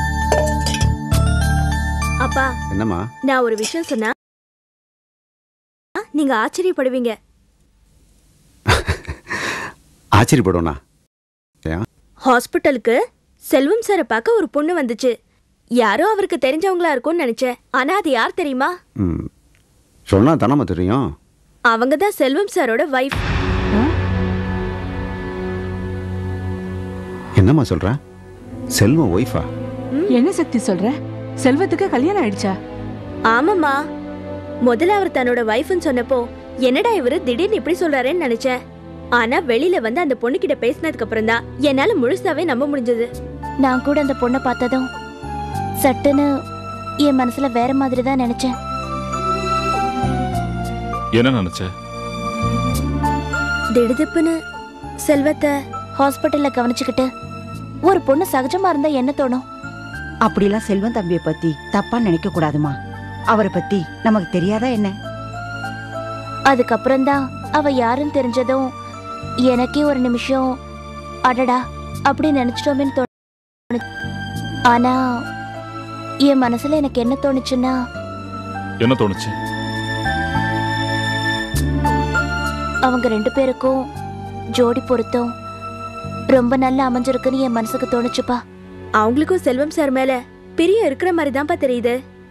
அப்பா என்னம்மா நான் ஒரு விஷயம் சொன்னா நீங்க ஆச்சரியப்படுவீங்க ஆச்சரியப்படுவேண்ணா ஹாஸ்பிட்டலுக்கு செல்வம் சாரை பார்க்க ஒரு பொண்ணு வந்துச்சு யாரோ அவருக்கு தெரிஞ்சவங்களா இருக்கும்னு நினைச்சேன் ஆனா அது யார் தெரியுமா ம் சொன்னா தானம்மா தெரியும் அவங்க தான் செல்வம் சாரோட வைஃப் என்னம்மா சொல்ற செல்வம் ஒய்ஃபா என்ன சக்தி சொல்ற செல்வத்துக்கு கல்யாணம் ஆயிடுச்சா ஆமாம்மா முதல்ல அவர் தன்னோட வைஃப்னு சொன்னப்போ என்னடா இவரு திடீர்னு இப்படி சொல்றாரேன்னு நினைச்சேன் ஆனா வெளியில வந்து அந்த பொண்ணு கிட்ட பேசினதுக்கு அப்புறம் தான் என்னால முழுசாவே நம்ப முடிஞ்சது நான் கூட அந்த பொண்ணை பார்த்ததும் சட்டுன்னு என் மனசுல வேற மாதிரி தான் நினைச்சேன் என்ன நினைச்ச திடுதிப்புன்னு செல்வத்தை ஹாஸ்பிட்டல்ல கவனிச்சுக்கிட்டு ஒரு பொண்ணு சகஜமா இருந்தா என்ன தோணும் அப்படிலாம் செல்வம் தம்பியை பத்தி தப்பா நினைக்க கூடாதுமா அவரை பத்தி நமக்கு தெரியாதா என்ன அதுக்கப்புறம் தான் அவ யாருன்னு தெரிஞ்சதும் எனக்கே ஒரு நிமிஷம் அடடா அப்படி நினைச்சிட்டோமேன்னு தோணு ஆனா என் மனசுல எனக்கு என்ன தோணுச்சுன்னா என்ன தோணுச்சு அவங்க ரெண்டு பேருக்கும் ஜோடி பொருத்தம் ரொம்ப நல்லா அமைஞ்சிருக்குன்னு என் மனசுக்கு தோணுச்சுப்பா அவங்களுக்கும் செல்வம் சார் மேல பிரியம் இருக்கிற மாதிரி தான்ப்பா தெரியுது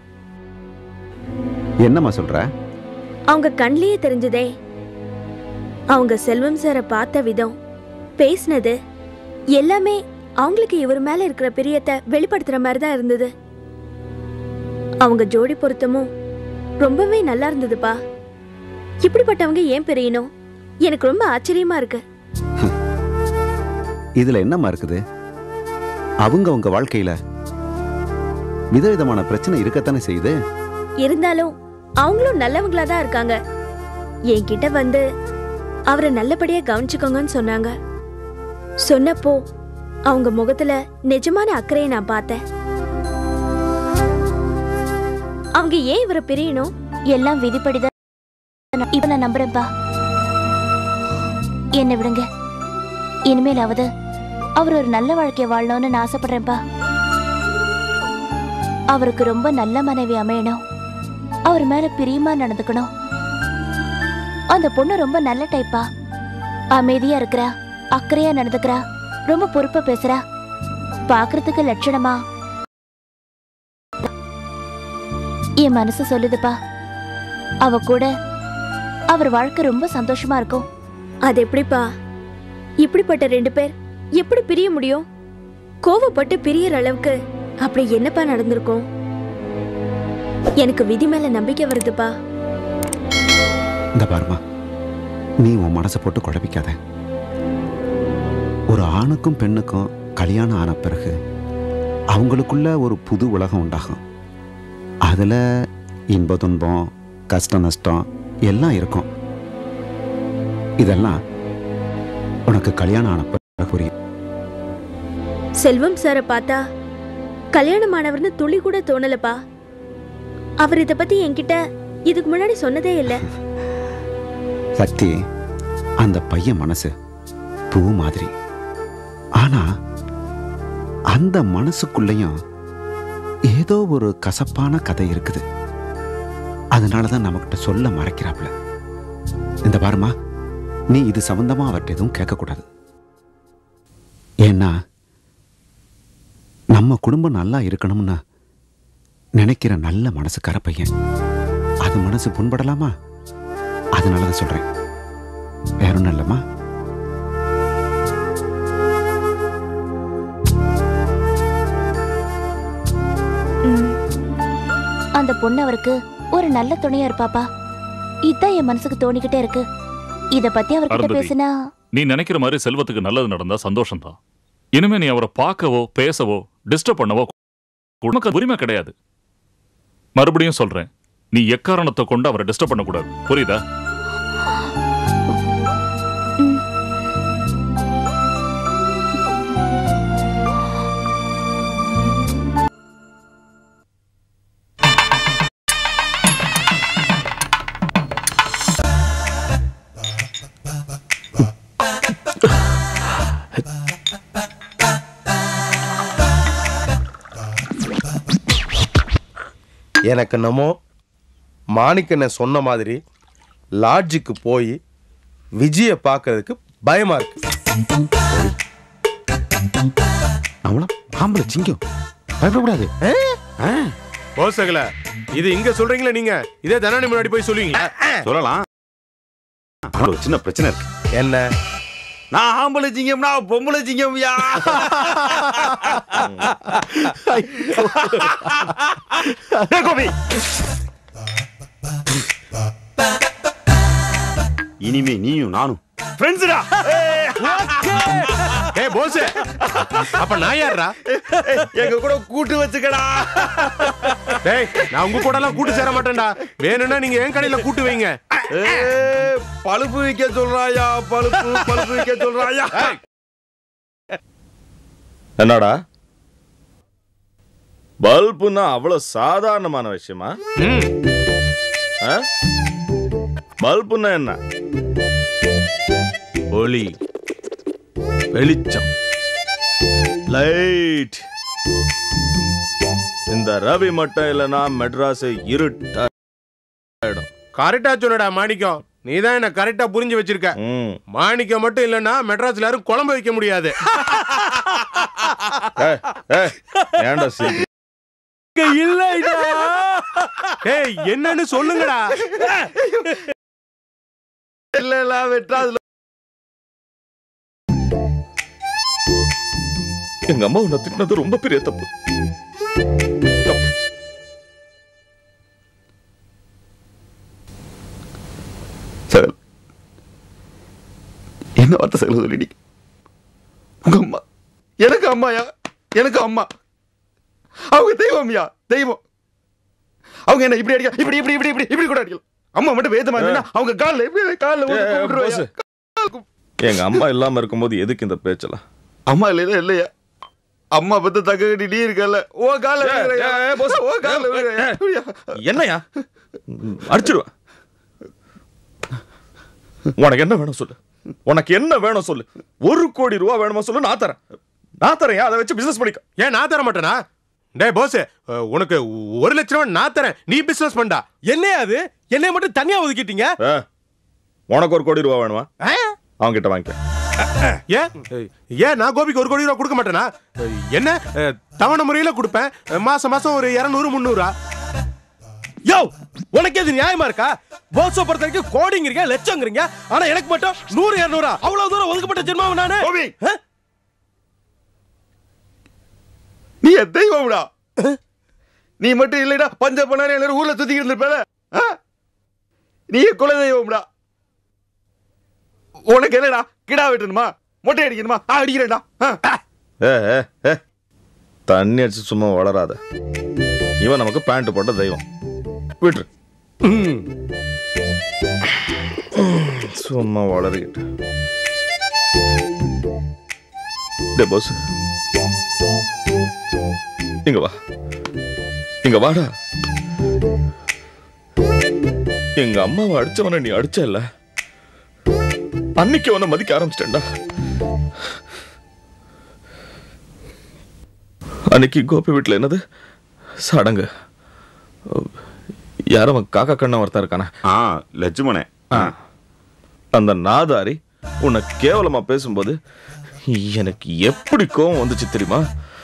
என்னம்மா சொல்ற அவங்க கண்லயே தெரிஞ்சதே அவங்க செல்வம் சாரை பார்த்த விதம் பேசினது எல்லாமே அவங்களுக்கு இவர் மேல இருக்கிற பிரியத்தை வெளிப்படுத்துற மாதிரி தான் இருந்தது அவங்க ஜோடி பொருத்தமும் ரொம்பவே நல்லா இருந்ததுப்பா இப்படிப்பட்டவங்க ஏன் பிரியணும் எனக்கு ரொம்ப ஆச்சரியமா இருக்கு இதுல என்னம்மா இருக்குது அவங்க உங்க வாழ்க்கையில விதவிதமான பிரச்சனை இருக்கத்தானே செய்யுது இருந்தாலும் அவங்களும் நல்லவங்களா தான் இருக்காங்க என்கிட்ட வந்து அவரை நல்லபடியா கவனிச்சுக்கோங்கன்னு சொன்னாங்க சொன்னப்போ அவங்க முகத்துல நிஜமான அக்கறையை நான் பார்த்தேன் அவங்க ஏன் இவரை பிரியணும் எல்லாம் விதிப்படிதான் இப்ப நான் நம்புறேன்ப்பா என்ன விடுங்க இனிமேலாவது அவர் ஒரு நல்ல வாழ்க்கைய வாழணும்னு நான் ஆசைப்படுறேன்ப்பா அவருக்கு ரொம்ப நல்ல மனைவி அமையணும் அவர் மேல பிரியமா நடந்துக்கணும் அந்த பொண்ணு ரொம்ப நல்ல டைப்பா அமைதியா இருக்கிறா அக்கறையா நடந்துக்கிறா ரொம்ப பொறுப்பா பேசுறா பாக்குறதுக்கு லட்சணமா என் மனசு சொல்லுதுப்பா அவ கூட அவர் வாழ்க்கை ரொம்ப சந்தோஷமா இருக்கும் அது எப்படிப்பா இப்படிப்பட்ட ரெண்டு பேர் எப்படி பிரிய முடியும் கோவப்பட்டு பிரியற அளவுக்கு அப்படி என்னப்பா நடந்திருக்கும் எனக்கு விதி மேல நம்பிக்கை வருதுப்பா இந்த பாருமா நீ உன் மனசை போட்டு குழப்பிக்காத ஒரு ஆணுக்கும் பெண்ணுக்கும் கல்யாணம் ஆன பிறகு அவங்களுக்குள்ள ஒரு புது உலகம் உண்டாகும் அதில் இன்ப துன்பம் கஷ்ட நஷ்டம் எல்லாம் இருக்கும் இதெல்லாம் உனக்கு கல்யாணம் ஆன பிறகு புரியும் செல்வம் சாரை பார்த்தா கல்யாணமானவர்னு துளி கூட தோணலப்பா அவர் இத பத்தி என்கிட்ட இதுக்கு முன்னாடி சொன்னதே இல்ல சக்தி அந்த பையன் மனசு பூ மாதிரி ஆனா அந்த மனசுக்குள்ளேயும் ஏதோ ஒரு கசப்பான கதை இருக்குது அதனால தான் நம்மகிட்ட சொல்ல மறைக்கிறாப்புல இந்த பாருமா நீ இது சம்பந்தமா அவர்கிட்ட எதுவும் கேட்கக்கூடாது ஏன்னா நம்ம குடும்பம் நல்லா இருக்கணும்னு நினைக்கிற நல்ல மனசுக்கார பையன் அது மனசு புண்படலாமா அதனால தான் சொல்றேன் வேற ஒன்றும் இல்லைம்மா அந்த பொண்ணு அவருக்கு ஒரு நல்ல துணையா இருப்பாப்பா இதான் என் மனசுக்கு தோணிக்கிட்டே இருக்கு இத பத்தி அவர்கிட்ட அருந்ததி. பேசினா நீ நினைக்கிற மாதிரி செல்வத்துக்கு நல்லது நடந்தா சந்தோஷம்தான் இனிமே நீ அவரை பார்க்கவோ பேசவோ டிஸ்டர்ப் பண்ணவோ உனக்கு அது உரிமை கிடையாது மறுபடியும் சொல்றேன் நீ எக்காரணத்தை கொண்டு அவரை டிஸ்டர்ப் பண்ணக்கூடாது புரியுதா எனக்கு என்னமோ மாணிக்கனை சொன்ன மாதிரி லாட்ஜுக்கு போய் விஜயை பார்க்கறதுக்கு பயமா இருக்கு அவள ஆம்பளை சிங்கம் பயப்படக்கூடாது ஆ, போசகல இது இங்க சொல்றீங்களா நீங்க இதே தனானி முன்னாடி போய் சொல்லுவீங்களா சொல்லலாம் ஆனா ஒரு சின்ன பிரச்சனை இருக்கு என்ன நான் ஆம்பளை சிங்கம்னா பொம்பளை சிங்கம்யா ஏய், கோபி இனிமே நீயும் நானும் ஃப்ரெண்ட்ஸ்டா ஏய் போஸ் அப்ப நான் யாரா எங்க கூட கூட்டு வச்சுக்கடா டேய் நான் உங்க கூட எல்லாம் கூட்டு சேர மாட்டேன்டா வேணும்னா நீங்க என் கடையில கூட்டு வைங்க ஏய், பழுப்பு விக்க சொல்றாயா பழுப்பு பழுப்பு விக்க சொல்றாயா என்னடா பல்புன்னா அவ்வளவு சாதாரணமான விஷயமா ஆ? பல்புன்னா என்ன ஒளி வெளிச்சம் லைட் இந்த ரவி மட்டும் இல்லைன்னா மெட்ராஸ் இருட்டாயிடும் கரெக்டா சொன்னடா மாணிக்கம் நீ தான் என்ன கரெக்டா புரிஞ்சு வச்சிருக்க மாணிக்கம் மட்டும் இல்லன்னா மெட்ராஸ்ல யாரும் குழம்பு வைக்க முடியாது ஏய், ஏய், ஏன்டா சிரிக்கிற? இல்லடா ஏய் என்னன்னு சொல்லுங்கடா இல்ல இல்ல மெட்ராஸ்ல எங்க அம்மா உன்னை திட்டினது ரொம்ப பெரிய தப்பு தப்பு. சகல் என்ன வார்த்தை சகல சொல்லிடி உங்க அம்மா எனக்கு அம்மாயா எனக்கு அம்மா அவங்க தெய்வம்யா தெய்வம் அவங்க என்ன இப்படி அடிக்க இப்படி இப்படி இப்படி இப்படி இப்படி கூட அடிக்கலாம் அம்மா மட்டும் வேதமா இருந்தா அவங்க கால்ல இப்படி கால்ல ஏய், ஏய், boss. எங்க அம்மா இல்லாம இருக்கும்போது எதுக்கு இந்த பேச்செல்லாம் அம்மா இல்லையா இல்லையா அம்மா பத்த தக்க கட்டி நீ இருக்கல ஓ கால ஏய், ஏய், ஏய், boss. ஓ கால என்னையா அடிச்சிடுவேன் உனக்கு என்ன வேணும் சொல்லு உனக்கு என்ன வேணும் சொல்லு ஒரு கோடி ரூபா வேணுமா சொல்லு நான் தரேன் நான் தரேன் அதை வச்சு பிசினஸ் பண்ணிக்க ஏன் நான் தர மாட்டேனா டேய் போஸ் உனக்கு ஒரு லட்ச ரூபா நான் தரேன் நீ பிசினஸ் பண்ணா என்ன அது என்னைய மட்டும் தனியா ஒதுக்கிட்டீங்க ஏ, உனக்கு ஒரு கோடி ரூபா வேணுமா அவங்க கிட்ட வாங்கிக்க ஏன் ஏன் நான் கோபிக்கு ஒரு கோடி ரூபா கொடுக்க மாட்டேனா என்ன அஹ், தவணை முறையில கொடுப்பேன் அஹ், மாசம் மாசம் ஒரு இருநூறு முந்நூறா யோ உனக்கு எது நியாயமா இருக்கா போஸோ பொறுத்த வரைக்கும் கோடிங்கிறீங்க லட்சங்கிறீங்க ஆனா எனக்கு மட்டும் நூறு இருநூறா அவ்வளவு தூரம் ஒதுக்கப்பட்ட ஜென்மாவும் நானு ஆ? நீ என் தெய்வம்டா நீ மட்டும் இல்லைடா பஞ்ச பண்ணாரு எல்லாரும் ஊர்ல சுத்தி இருந்திருப்பேல ஆ? நீ என் குல தெய்வம்டா உனக்கு என்னடா கிடா வெட்டணுமா மொட்டை அடிக்கணுமா ஆ, அடிக்கிறேன்டா ஆ. ஏ ஏ, ஏ தண்ணி அடிச்சு சும்மா வளராத இவன் நமக்கு பேண்ட் போட்ட தெய்வம் விட்டுரு சும்மா வளரிக்கிட்டு டே போஸ் இங்க வா இங்க வாடா எங்க அம்மாவை அடிச்சவன நீ அடிச்ச இல்ல அன்னைக்கு உன்னை மதிக்க ஆரம்பிச்சிட்டேன்டா அன்னைக்கு கோபி வீட்டுல என்னது சடங்கு யாரும் அவன் காக்கா கண்ணன் ஒருத்தன் இருக்கானே ஆ லட்சுமணே அந்த நாதாரி உன்னை கேவலமா பேசும்போது எனக்கு எப்படி கோவம் வந்துச்சு தெரியுமா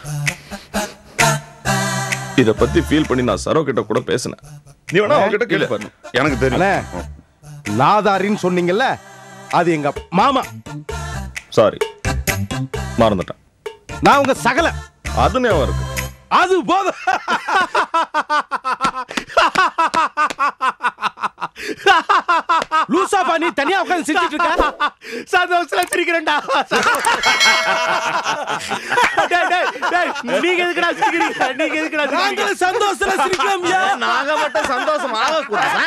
இத பத்தி ஃபீல் பண்ணி நான் சரோ கிட்ட கூட பேசினேன் நீ வேணா அவங்க கிட்ட கேளு பாரு எனக்கு தெரியும் அண்ணே, நாதாரின்னு சொன்னீங்கல்ல அது எங்க மாமா சாரி மறந்துட்டேன் நான் உங்க சகல அது ஞாபகம் இருக்கு அது போதும் லூசாப்பா நீ தனியா உட்கார்ந்து சிரிச்சிட்டு இருக்க சந்தோஷத்துல சிரிக்கிறேன்டா டேய், டேய், டேய், நீங்க எதுக்குடா சிரிக்கிறீங்க நீங்க எதுக்குடா சிரிக்கிறீங்க? நாங்களும் சந்தோஷத்துல சிரிக்கிறோம்யா. நாங்க மட்டும் சந்தோஷம் ஆகக்கூடாதா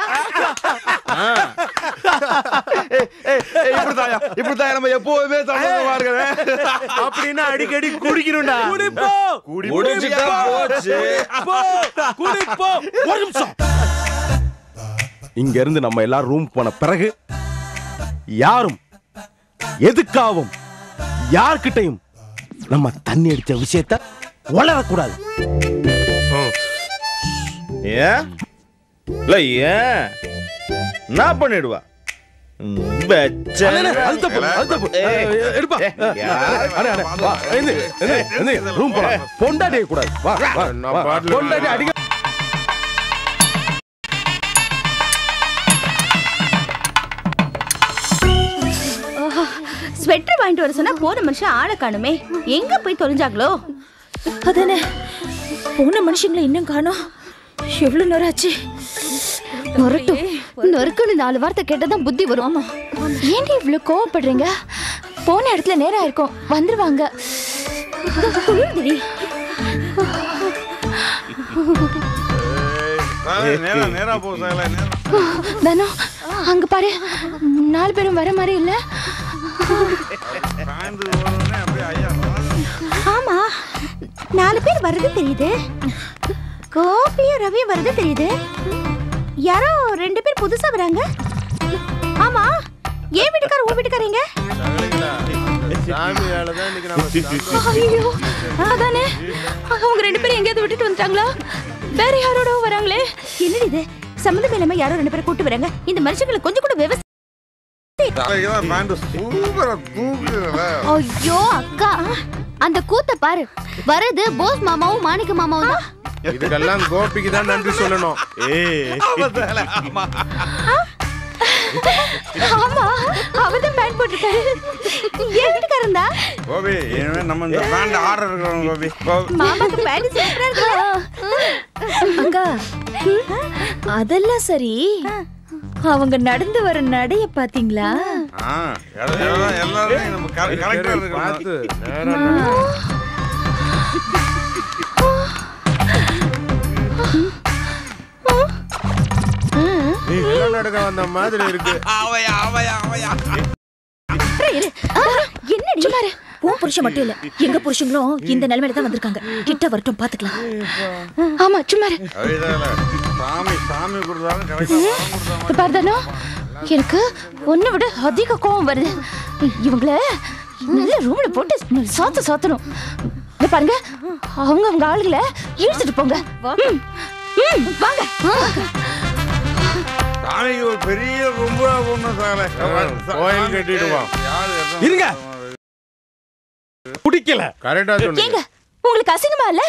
இப்படிதாயா இப்படிதான் நம்ம எப்பவுமே சந்தோஷமா இருக்கிறேன் அப்படின்னா அடிக்கடி குடிக்கணும்டா குடிப்போம் குடிச்சிட்டா போச்சு. குடிப்போம் குடிப்போம் ஒரு நிமிஷம் இங்க இருந்து நம்ம எல்லாரும் ரூம் போன பிறகு யாரும் எதுக்காகவும் யார்கிட்டையும் நம்ம தண்ணி அடிச்ச விஷயத்த வளரக்கூடாது ஏன் இல்ல ஏன் என்ன பண்ணிடுவா ம், வெச்ச- அண்ணே, அது தப்பு, அது தப்பு. ஏய், அஹ், எடுப்பா. ஏய், அஹ், அண்ணே, அண்ணே, வா, எழுந்து, எழுந்து, எழுந்து, ரூம் போலாம். பொண்டாட்டியை கூடாது. வா, வா, நான் வா. பாட்டுல பொண்டாட்டி அடிக்க ஸ்வெட்டர் வாங்கிட்டு வர சொன்னா போன மனுஷன் ஆளை காணுமே எங்க போய் தொலைஞ்சாங்களோ அதானே போன மனுஷங்களை இன்னும் காணோம் எவ்வளவு நேரம் ஆச்சு நொரட்டும் நொறுக்குன்னு நாலு வார்த்தை கேட்டதான் புத்தி வரும் ஏன்டி இவ்வளவு கோவப்படுறீங்க போன இடத்துல நேரம் ஆயிருக்கும் வந்துருவாங்க குளிருதுடி. நேரா நேரா போ சாகல நேரா தானோ அங்க பாரு நாலு பேரும் வர மாதிரி இல்ல சாய்ந்து வரணும்னே அப்படியே ஐயா ஆமா நாலு பேர் வர்றது தெரியுது கோபியும் ரவியும் வர்றது தெரியுது யாரோ ரெண்டு பேர் புதுசா வராங்க ஆமா ஏன் வீட்டுக்கார உன் வீட்டுக்காரங்க சாமி வேலை தான் இன்னைக்கு நம்ம ஐயோ அதானே அவங்க ரெண்டு பேரும் எங்கேயாவது விட்டுட்டு வந்துட்டாங்களா வேற யாரோட வராங்களே என்னடி இது சம்மந்தம் இல்லாம யாரோ ரெண்டு பேரும் கூட்டு வராங்க இந்த மனுஷங்களை கொஞ்சம் கூட விவசாயம் தலைக்கு தான் பேண்ட் சூப்பரா தூக்குதுல ஐயோ அக்கா அந்த கூத்த பாரு வரது போஸ் மாமாவும் மாணிக்க மாமாவும் தான் இதுக்கெல்லாம் கோபிக்கு தான் நன்றி சொல்லணும் ஏய் ஆமா அவர்தான் பேண்ட் போட்டிருக்காரு ஏன் வீட்டுக்காரன் தான் கோபி இனிமே நம்ம இந்த பேண்ட் ஆர்டர் இருக்கிறோம் கோபி கோபி மாமாக்கு பேண்ட் சூப்பரா இருக்கு அக்கா அதெல்லாம் சரி அவங்க நடந்து வர நடைய பாத்தீங்களா ஆ எல்லாம் எல்லாம் எல்லாரும் நம்ம கரெக்டா பார்த்து இருக்கிறோம் நேரா நீ வெள்ளம் நடக்க வந்த மாதிரி இருக்கு ஆவையா ஆவையா ஆவையா என்னடி சும்மாரு உன் புருஷன் மட்டும் இல்ல எங்க புருஷங்களும் இந்த நிலைமையில தான் வந்திருக்காங்க கிட்ட வரட்டும் பாத்துக்கலாம் ஆமா சும்மா இரு. கவிதால சாமி சாமி கொடுத்தாலும் கரெக்டா வரம் கொடுத்தாலும் இப்ப பாரு தானோ எனக்கு ஒன்ன விட அதிக கோவம் வருது இவங்கள நல்ல ரூம்ல போட்டு சாத்து சாத்தணும் இங்க பாருங்க அவங்க அவங்க ஆளுகளை இழுத்துட்டு போங்க ம், ம், வாங்க சாமிக்கு ஒரு பெரிய ரொம்ப ஒண்ணு சாகல கோயில் கட்டிடுவான் இருங்க பிடிக்கல கரெக்டா ஏங்க உங்களுக்கு அசிங்கமா இல்ல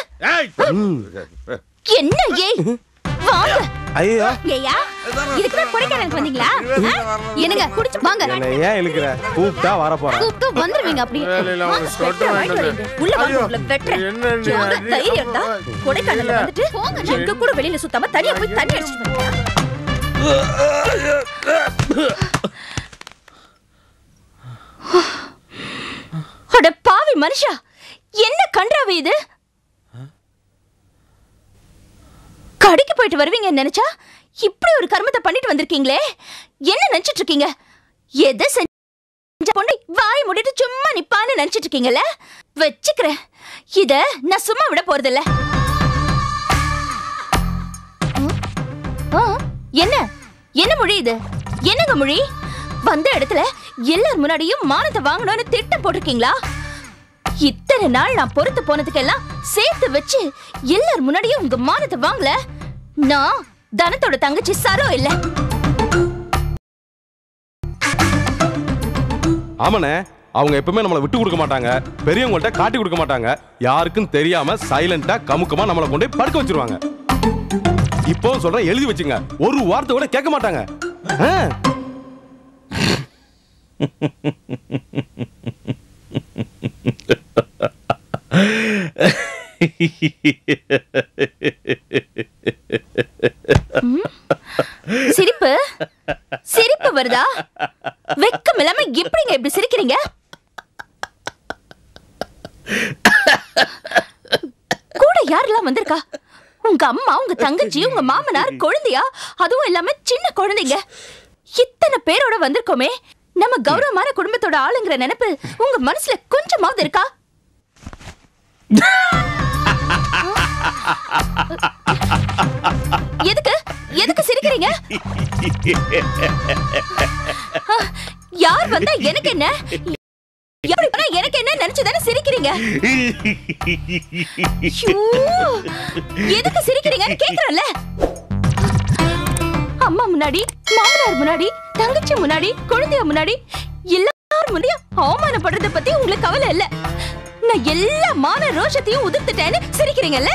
என்ன ஏய் வாங்க ஐயோ ஏயா இதுக்கு தான் கொடைக்கானலுக்கு வந்தீங்களா ஆ? என்னங்க குடிச்சு வாங்க என்னை ஏன் இழுக்கிற கூப்பிட்டா வர போறேன் கூப்பிட்டு வந்துருவீங்க அப்படியே வேலையில வாங்க, ஒரு சொட்டு sweater வாங்கிட்டு வாங்கிட்டு வரீங்க. உள்ள வாங்க ஐயோ, உங்களை வெட்டுறேன் என்ன நீ எவ்வளவு அடி- தைரியம் இருந்தா கொடைக்கானல்ல வந்துட்டு எங்க கூட வெளியில சுத்தாம தனியா போய் தண்ணி அடிச்சிட்டு வந்தீங்க. அட பாவி மனுஷா என்ன கன்றாவி இது கடைக்கு போயிட்டு வருவீங்கன்னு நினைச்சா இப்படி ஒரு கர்மத்தை பண்ணிட்டு வந்திருக்கீங்களே என்ன நினைச்சிட்டு இருக்கீங்க எதை செஞ்ச பொண்ணு வாய் மூடிட்டு சும்மா நிப்பான்னு நினைச்சிட்டு இருக்கீங்கல்ல வச்சுக்கிறேன் இத நான் சும்மா விட போறதில்ல ஆ, என்ன என்ன மொழி இது என்னங்க மொழி வந்த இடத்துல எல்லார் முன்னாடியும் மானத்தை வாங்கணும்னு திட்டம் போட்டிருக்கீங்களா இத்தனை நாள் நான் பொறுத்து போனதுக்கெல்லாம் சேர்த்து வச்சு எல்லார் முன்னாடியும் உங்க மானத்தை வாங்கல நான் தனத்தோட தங்கச்சி சரோ இல்ல ஆமாண்ணே அவங்க எப்பவுமே நம்மளை விட்டு கொடுக்க மாட்டாங்க பெரியவங்கள்ட்ட காட்டி கொடுக்க மாட்டாங்க யாருக்கும் தெரியாம சைலண்டா கமுக்கமா நம்மளை கொண்டு போய் படுக்க வச்சிருவாங்க இப்போ சொல்றேன் எழுதி வச்சுங்க ஒரு வார்த்தை கூட கேட்க மாட்டாங்க ஆ. சிரிப்பு சிரிப்பு வருதா வெக்கம் இல்லாம எப்படிங்க இப்படி சிரிக்கிறீங்க கூட யாரெல்லாம் வந்திருக்கா உங்க அம்மா உங்க தங்கச்சி உங்க மாமனார் குழந்தையா அதுவும் இல்லாம சின்ன குழந்தைங்க இத்தனை பேரோட வந்திருக்கோமே நம்ம கௌரவமான குடும்பத்தோட ஆளுங்கிற நினைப்பு உங்க மனசுல கொஞ்சமாவது இருக்கா எதுக்கு எதுக்கு சிரிக்கிறீங்க ஆ, யார் வந்தா எனக்கு என்ன எப்படி பண்ணா எனக்கு என்ன நினைச்சுதானே சிரிக்கிறீங்க ஐயோ, எதுக்கு சிரிக்கிறீங்கன்னு கேக்குறேன்ல அம்மா முன்னாடி மாமனார் முன்னாடி தங்கச்சி முன்னாடி குழந்தைய முன்னாடி எல்லாரும் முன்னாடி அவமானப்படுறத பத்தி உங்களுக்கு கவலை இல்ல நான் எல்லா மான ரோஷத்தையும் உதிர்த்துட்டேன்னு சிரிக்கிறீங்கல்ல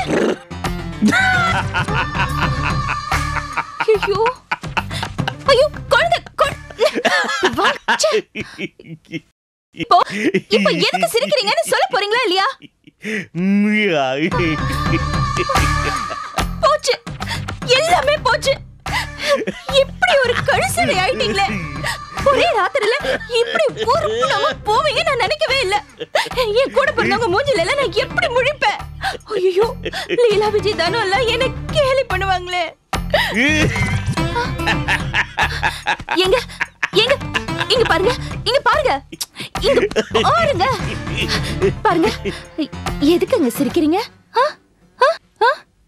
ஐயோ ஐயோ குழந்தை குழ- வாங்க, ச்சே. இப்போ இப்போ எதுக்கு சிரிக்கிறீங்கன்னு சொல்ல போறீங்களா இல்லையா போச்சு எல்லாமே போச்சு இப்படி ஒரு கழுசலை ஆயிட்டீங்களே ஒரே ராத்திரில இப்படி உருப்படாம போவீங்க நான் நினைக்கவே இல்ல என் கூட பிறந்தவங்க மூஞ்சில எல்லாம் நான் எப்படி முழிப்பேன் ஐயோ லீலா விஜய் தானோ எல்லாம் என்ன கேலி பண்ணுவாங்களே எங்க எங்க இங்க பாருங்க இங்க பாருங்க இங்க பாருங்க பாருங்க எதுக்குங்க சிரிக்கிறீங்க ஆ? ஆ? ஆ?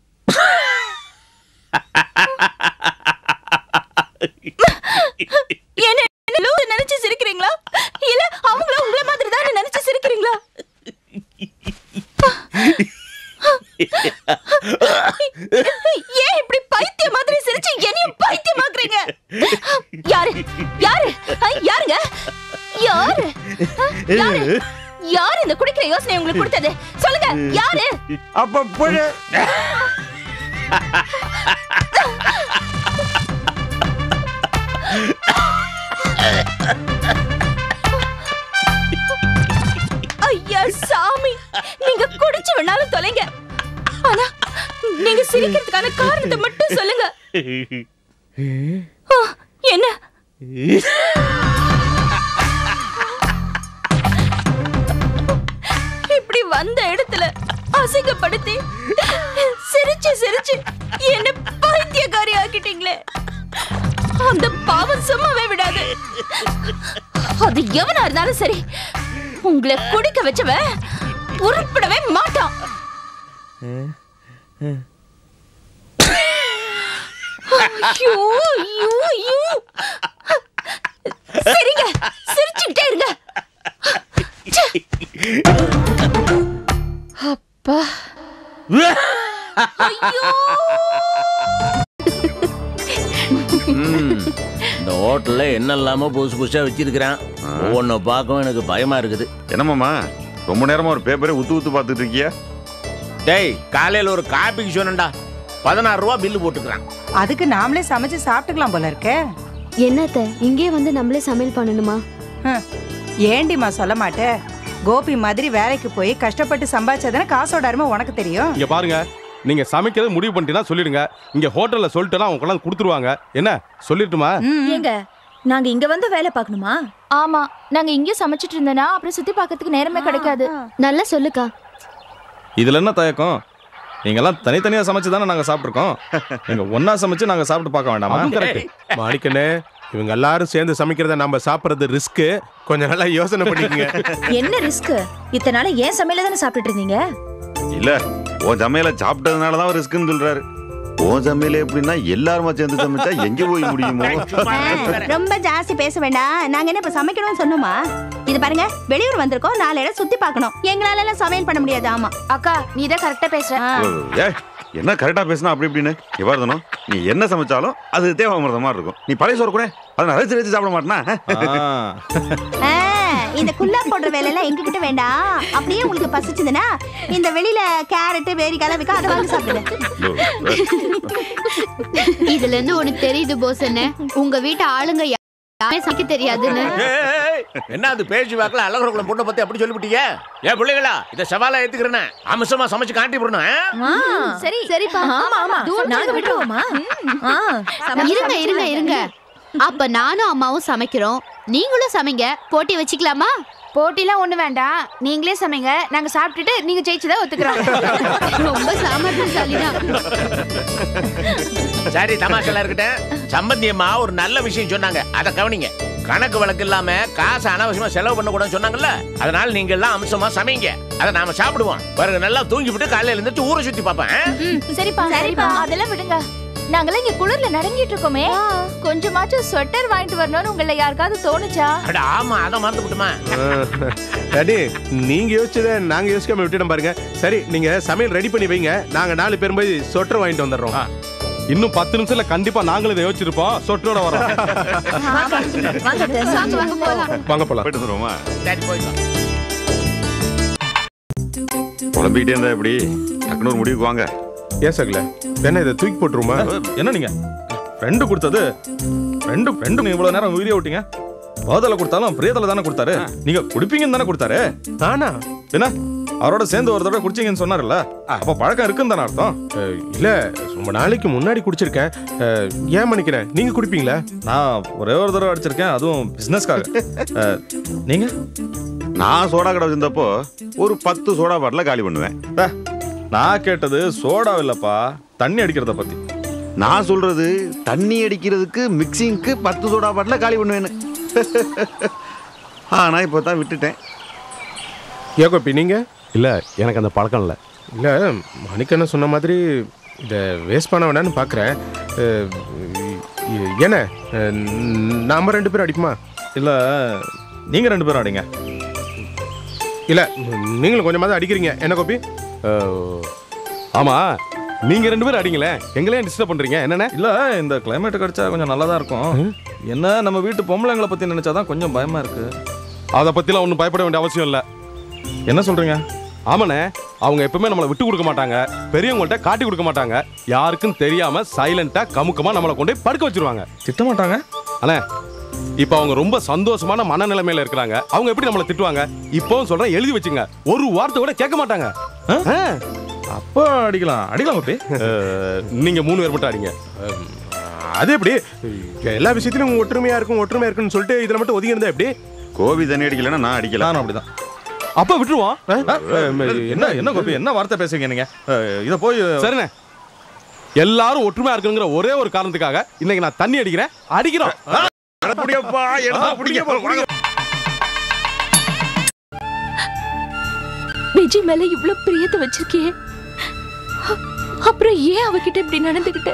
என்ன என்ன லூசு நினைச்சு சிரிக்கிறீங்களா இல்ல அவங்கள உங்கள மாதிரி தான் நினைச்சு சிரிக்கிறீங்களா ஏன் இப்படி பைத்திய மாதிரி சிரிச்சு என்னையும் பைத்தியமாக்குறீங்க யாரு யாரு ஆ, யாருங்க யாரு ஆ, யாரு யாரு இந்த குடிக்கிற யோசனை உங்களுக்கு கொடுத்தது சொல்லுங்க யாரு அப்ப போய் ஐயா சாமி நீங்க குடிச்சு வேணாலும் தொலைங்க ஆனா நீங்க சிரிக்கிறதுக்கான காரணத்தை மட்டும் சொல்லுங்க ஆ, என்ன இப்படி வந்த இடத்துல அசிங்கப்படுத்தி சிரிச்சு சிரிச்சு என்ன பைத்தியக்காரி ஆக்கிட்டீங்களே அந்த பாவம் சும்மாவே விடாது அது எவனா இருந்தாலும் சரி உங்களை குடிக்க வச்சவன் உருப்படவே மாட்டான் ஐயோ, ஐயோ, ஐயோ. சரிங்க சிரிச்சுக்கிட்டே இருங்க ச்சே. அப்பா ம். இந்த ஹோட்டல்ல என்னெல்லாமோ புதுசு புதுசா வச்சிருக்கிறான் ஒவ்வொன்னு பார்க்கவும் எனக்கு பயமா இருக்குது என்னமாமா ரொம்ப நேரமா ஒரு பேப்பரே உத்து உத்து பார்த்துட்டு இருக்கியா டேய் காலையில ஒரு காபிக்கு சொன்னேன்டா பதினாறு ரூபா பில்லு போட்டுக்கிறான் அதுக்கு நாமளே சமைச்சு சாப்பிட்டுக்கலாம் போல இருக்கே என்னத்த இங்கே வந்து நம்மளே சமையல் பண்ணணுமா ஹம். ஏண்டிம்மா சொல்ல மாட்டே கோபி மாதிரி வேலைக்கு போய் கஷ்டப்பட்டு சம்பாதிச்சதானே காசோட அருமை உனக்கு தெரியும் இங்க பாருங்க நீங்க சமைக்கிறது முடிவு பண்ணிட்டீங்கன்னா சொல்லிடுங்க இங்க ஹோட்டல்ல சொல்லிட்டேன்னா அவங்க கொண்டாந்து கொடுத்துருவாங்க என்ன சொல்லிட்டுமா ஏங்க நாங்க இங்க வந்து வேலை பார்க்கணுமா ஆமா நாங்க இங்க சமைச்சிட்டு இருந்தேனா அப்புறம் சுத்தி பார்க்கிறதுக்கு நேரமே கிடைக்காது நல்லா சொல்லுக்கா இதுல என்ன தயக்கம் நீங்கெல்லாம் தனித்தனியா சமைச்சு தானே நாங்க சாப்பிட்டுருக்கோம் நீங்க ஒண்ணா சமைச்சு நாங்க சாப்பிட்டு பார்க்க வேண்டாமா அதுவும் correct. மாணிக்கண்ணே இவங்க எல்லாரும் சேர்ந்து சமைக்கிறத நம்ம சாப்பிடுறது ரிஸ்க் கொஞ்சம் நல்லா யோசனை பண்ணிக்கங்க என்ன ரிஸ்க் இத்தனை நாள ஏன் சமையல தானே சாப்பிட்டுட்டு இருந்தீங்க இல்ல உன் சமையல சாப்பிட்டதுனால தான் ரிஸ்க்குன்னு சொல்றாரு உன் சமையல எப்படின்னா எல்லாருமா சேர்ந்து சமைச்சா எங்க போய் முடியுமோ ரொம்ப ஜாஸ்தி பேச வேண்டாம் நாங்க என்ன இப்ப சமைக்கணும்னு சொன்னோமா இது பாருங்க வெளியூர் வந்திருக்கோம் நாலு இடம் சுத்தி பார்க்கணும் எங்களால எல்லாம் சமையல் பண்ண முடியாது ஆமா அக்கா நீ தான் கரெக்டா பேசுற ஏய் என்ன கரெக்டா பேசினா அப்படி இப்படின்னு இவ்வாறுதனும் நீ என்ன சமைச்சாலும் அது தேவாமிரத மாதிரி இருக்கும் நீ பழைய சோறு கூட அதை நான் ரசிச்சு ரசிச்சு சாப்பிட மாட்டேனா ஆ, இந்த குல்லா போடுற வேலையெல்லாம் எங்ககிட்ட வேண்டாம் அப்படியே உங்களுக்கு பசிச்சதுன்னா இந்த வெளியில கேரட் வேரிக்காய் விற்க அதை வாங்கி சாப்பிடுங்க இதுல இருந்து உனக்கு தெரியுது போஸ் என்ன உங்க வீட்டு ஆளுங்க யாருமே சமைக்க தெரியாதுன்னு என்ன அது பேச்சு வாக்குல அழகர்குளம் பொண்ணை பத்தி அப்படி சொல்லிவிட்டீங்க ஏன் பிள்ளைகளா இத சவாலா ஏத்துக்கிறேன் அம்சமா சமைச்சு காட்டி போடணும் சரி சரிப்பா ஆமா ஆமா நாங்க விட்டுருவோமா ஆ, சமைச்சு இருங்க சமைச்சு இருங்க இருங்க அப்ப நானும் அம்மாவும் சமைக்கிறோம் நீங்களும் சமைங்க போட்டி வச்சுக்கலாமா போட்டிலாம் ஒண்ணு வேண்டாம் நீங்களே சமைங்க நாங்க சாப்பிட்டுட்டு நீங்க ஜெயிச்சுதான் ஒத்துக்கிறோம் ரொம்ப சாமர்த்தியசாலிதான் சரி தமாஷெல்லாம் இருக்கட்டும் சம்பந்தி அம்மா ஒரு நல்ல விஷயம் சொன்னாங்க அதை கவனிங்க கணக்கு வழக்கு இல்லாம காசு அனாவசியமா செலவு பண்ண கூடாதுன்னு சொன்னாங்கல்ல அதனால நீங்க எல்லாம் அம்சமா சமைங்க அதை நாம சாப்பிடுவோம் பாருங்க நல்லா தூங்கி விட்டு காலையில இருந்துட்டு ஊரை சுத்தி பார்ப்பேன் ஆ? சரிப்பா சரிப்பா அதெல்லாம் விடுங்க நாங்களாம் இங்க குளிர்ல நடங்கிட்டு இருக்கோமே கொஞ்சமாச்சும் ஸ்வெட்டர் வாங்கிட்டு வரணும்னு உங்களை யாருக்காவது தோணுச்சா அட ஆமா அதை மறந்து விட்டுமா டாடி நீங்க யோசிச்சதை நாங்க யோசிக்காம விட்டுட்டோம் பாருங்க சரி நீங்க சமையல் ரெடி பண்ணி வைங்க நாங்க நாலு பேரும் போய் சொட்டர் வாங்கிட்டு வந்துடுறோம் இன்னும் பத்து நிமிஷத்துல கண்டிப்பா நாங்களும் இதை யோசிச்சிருப்போம் சொட்டோட வரோம் வாங்க வாங்க போலாம் வாங்க போலாம் போயிட்டு வந்துருவோமா சரி போயிட்டு வா. புலம்பிக்கிட்டே இருந்தா எப்படி டக்குனு ஒரு முடிவுக்கு வாங்க ஏன் சகல என்ன இதை தூக்கி போட்டுருமா என்ன நீங்க ரெண்டு கொடுத்தது ரெண்டு ரெண்டு நீங்க இவ்வளவு நேரம் உயிரியே விட்டீங்க போதலை கொடுத்தாலும் பிரியதலை தானே கொடுத்தாரு நீங்க குடிப்பீங்கன்னு தானே கொடுத்தாரு தானா என்ன அவரோட சேர்ந்து ஒரு தடவை குடிச்சீங்கன்னு சொன்னார்ல அப்ப பழக்கம் இருக்குன்னு தானே அர்த்தம் அஹ், இல்ல ரொம்ப நாளைக்கு முன்னாடி குடிச்சிருக்கேன் அஹ், ஏன் மன்னிக்கிறேன் நீங்க குடிப்பீங்களா நான் ஒரே ஒரு தடவை அடிச்சிருக்கேன் அதுவும் பிசினஸ்க்காக அஹ், நீங்க நான் சோடா கடை வச்சிருந்தப்போ ஒரு பத்து சோடா பாட்டில காலி பண்ணுவேன் அஹ், நான் கேட்டது சோடா இல்லப்பா தண்ணி அடிக்கிறத பத்தி நான் சொல்றது தண்ணி அடிக்கிறதுக்கு மிக்சிங்க்கு பத்து சோடா பாட்டில காலி பண்ணுவேன்னு ஆனா இப்போ தான் விட்டுட்டேன் ஏகோப்பி நீங்க இல்ல எனக்கு அந்த பழக்கம் இல்ல இல்ல மணிக்கண்ணன் சொன்ன மாதிரி இதை வேஸ்ட் பண்ண வேணாம்னு பார்க்குறேன் என்ன அஹ், நாம ரெண்டு பேரும் அடிக்குமா இல்ல நீங்க ரெண்டு பேரும் அடிங்க இல்ல நீங்களும் கொஞ்சமாவது அடிக்கிறீங்க என்ன கோப்பி அஹ், ஆமா நீங்க ரெண்டு பேரும் அடிங்களேன் எங்களே டிஸ்டர்ப் பண்றீங்க என்னென்ன இல்ல இந்த கிளைமேட் கிடைச்சா கொஞ்சம் நல்லா தான் இருக்கும் என்ன நம்ம வீட்டு பொம்பளைங்களை பத்தி நினைச்சாதான் கொஞ்சம் பயமா இருக்கு அதை பத்திலாம் ஒன்றும் பயப்பட வேண்டிய அவசியம் இல்ல என்ன சொல்றீங்க ஆமாண்ணே அவங்க எப்பவுமே நம்மளை விட்டு கொடுக்க மாட்டாங்க பெரியவங்கள்ட்ட காட்டி கொடுக்க மாட்டாங்க யாருக்கும் தெரியாம சைலண்டா கமுக்கமா நம்மளை கொண்டு போய் படுக்க வச்சிருவாங்க திட்ட மாட்டாங்க அண்ணே இப்போ அவங்க ரொம்ப சந்தோஷமான மனநிலைமையில இருக்கிறாங்க அவங்க எப்படி நம்மளை திட்டுவாங்க இப்போவும் சொல்றேன் எழுதி வச்சுங்க ஒரு வார்த்தை கூட கேட்க மாட்டாங்க ஆ? அப்போ அடிக்கலாம் அடிக்கலாம் கோப்பி அஹ், நீங்க மூணு பேர் மட்டும் அடிங்க அது எப்படி எல்லா விஷயத்திலும் ஒற்றுமையா இருக்கும் ஒற்றுமையா இருக்குன்னு சொல்லிட்டு இதுல மட்டும் ஒதுங்கி இருந்தா எப்படி கோபி தண்ணி அடிக்கலன்னா நான் அடிக்கல நானும் அப்படிதான் அப்ப விட்டுருவோம் என்ன என்ன கோபி என்ன வார்த்தை பேசுறீங்க நீங்க அஹ், இத போய் சரிண்ணே எல்லாரும் ஒற்றுமையா இருக்கணுங்கிற ஒரே ஒரு காரணத்துக்காக இன்னைக்கு நான் தண்ணி அடிக்கிறேன் அடிக்கிறோம் விஜி மேல இவ்ளோ பிரியத்தை வச்சிருக்கியே அப்புறம் ஏன் அவகிட்ட இப்படி நடந்துகிட்ட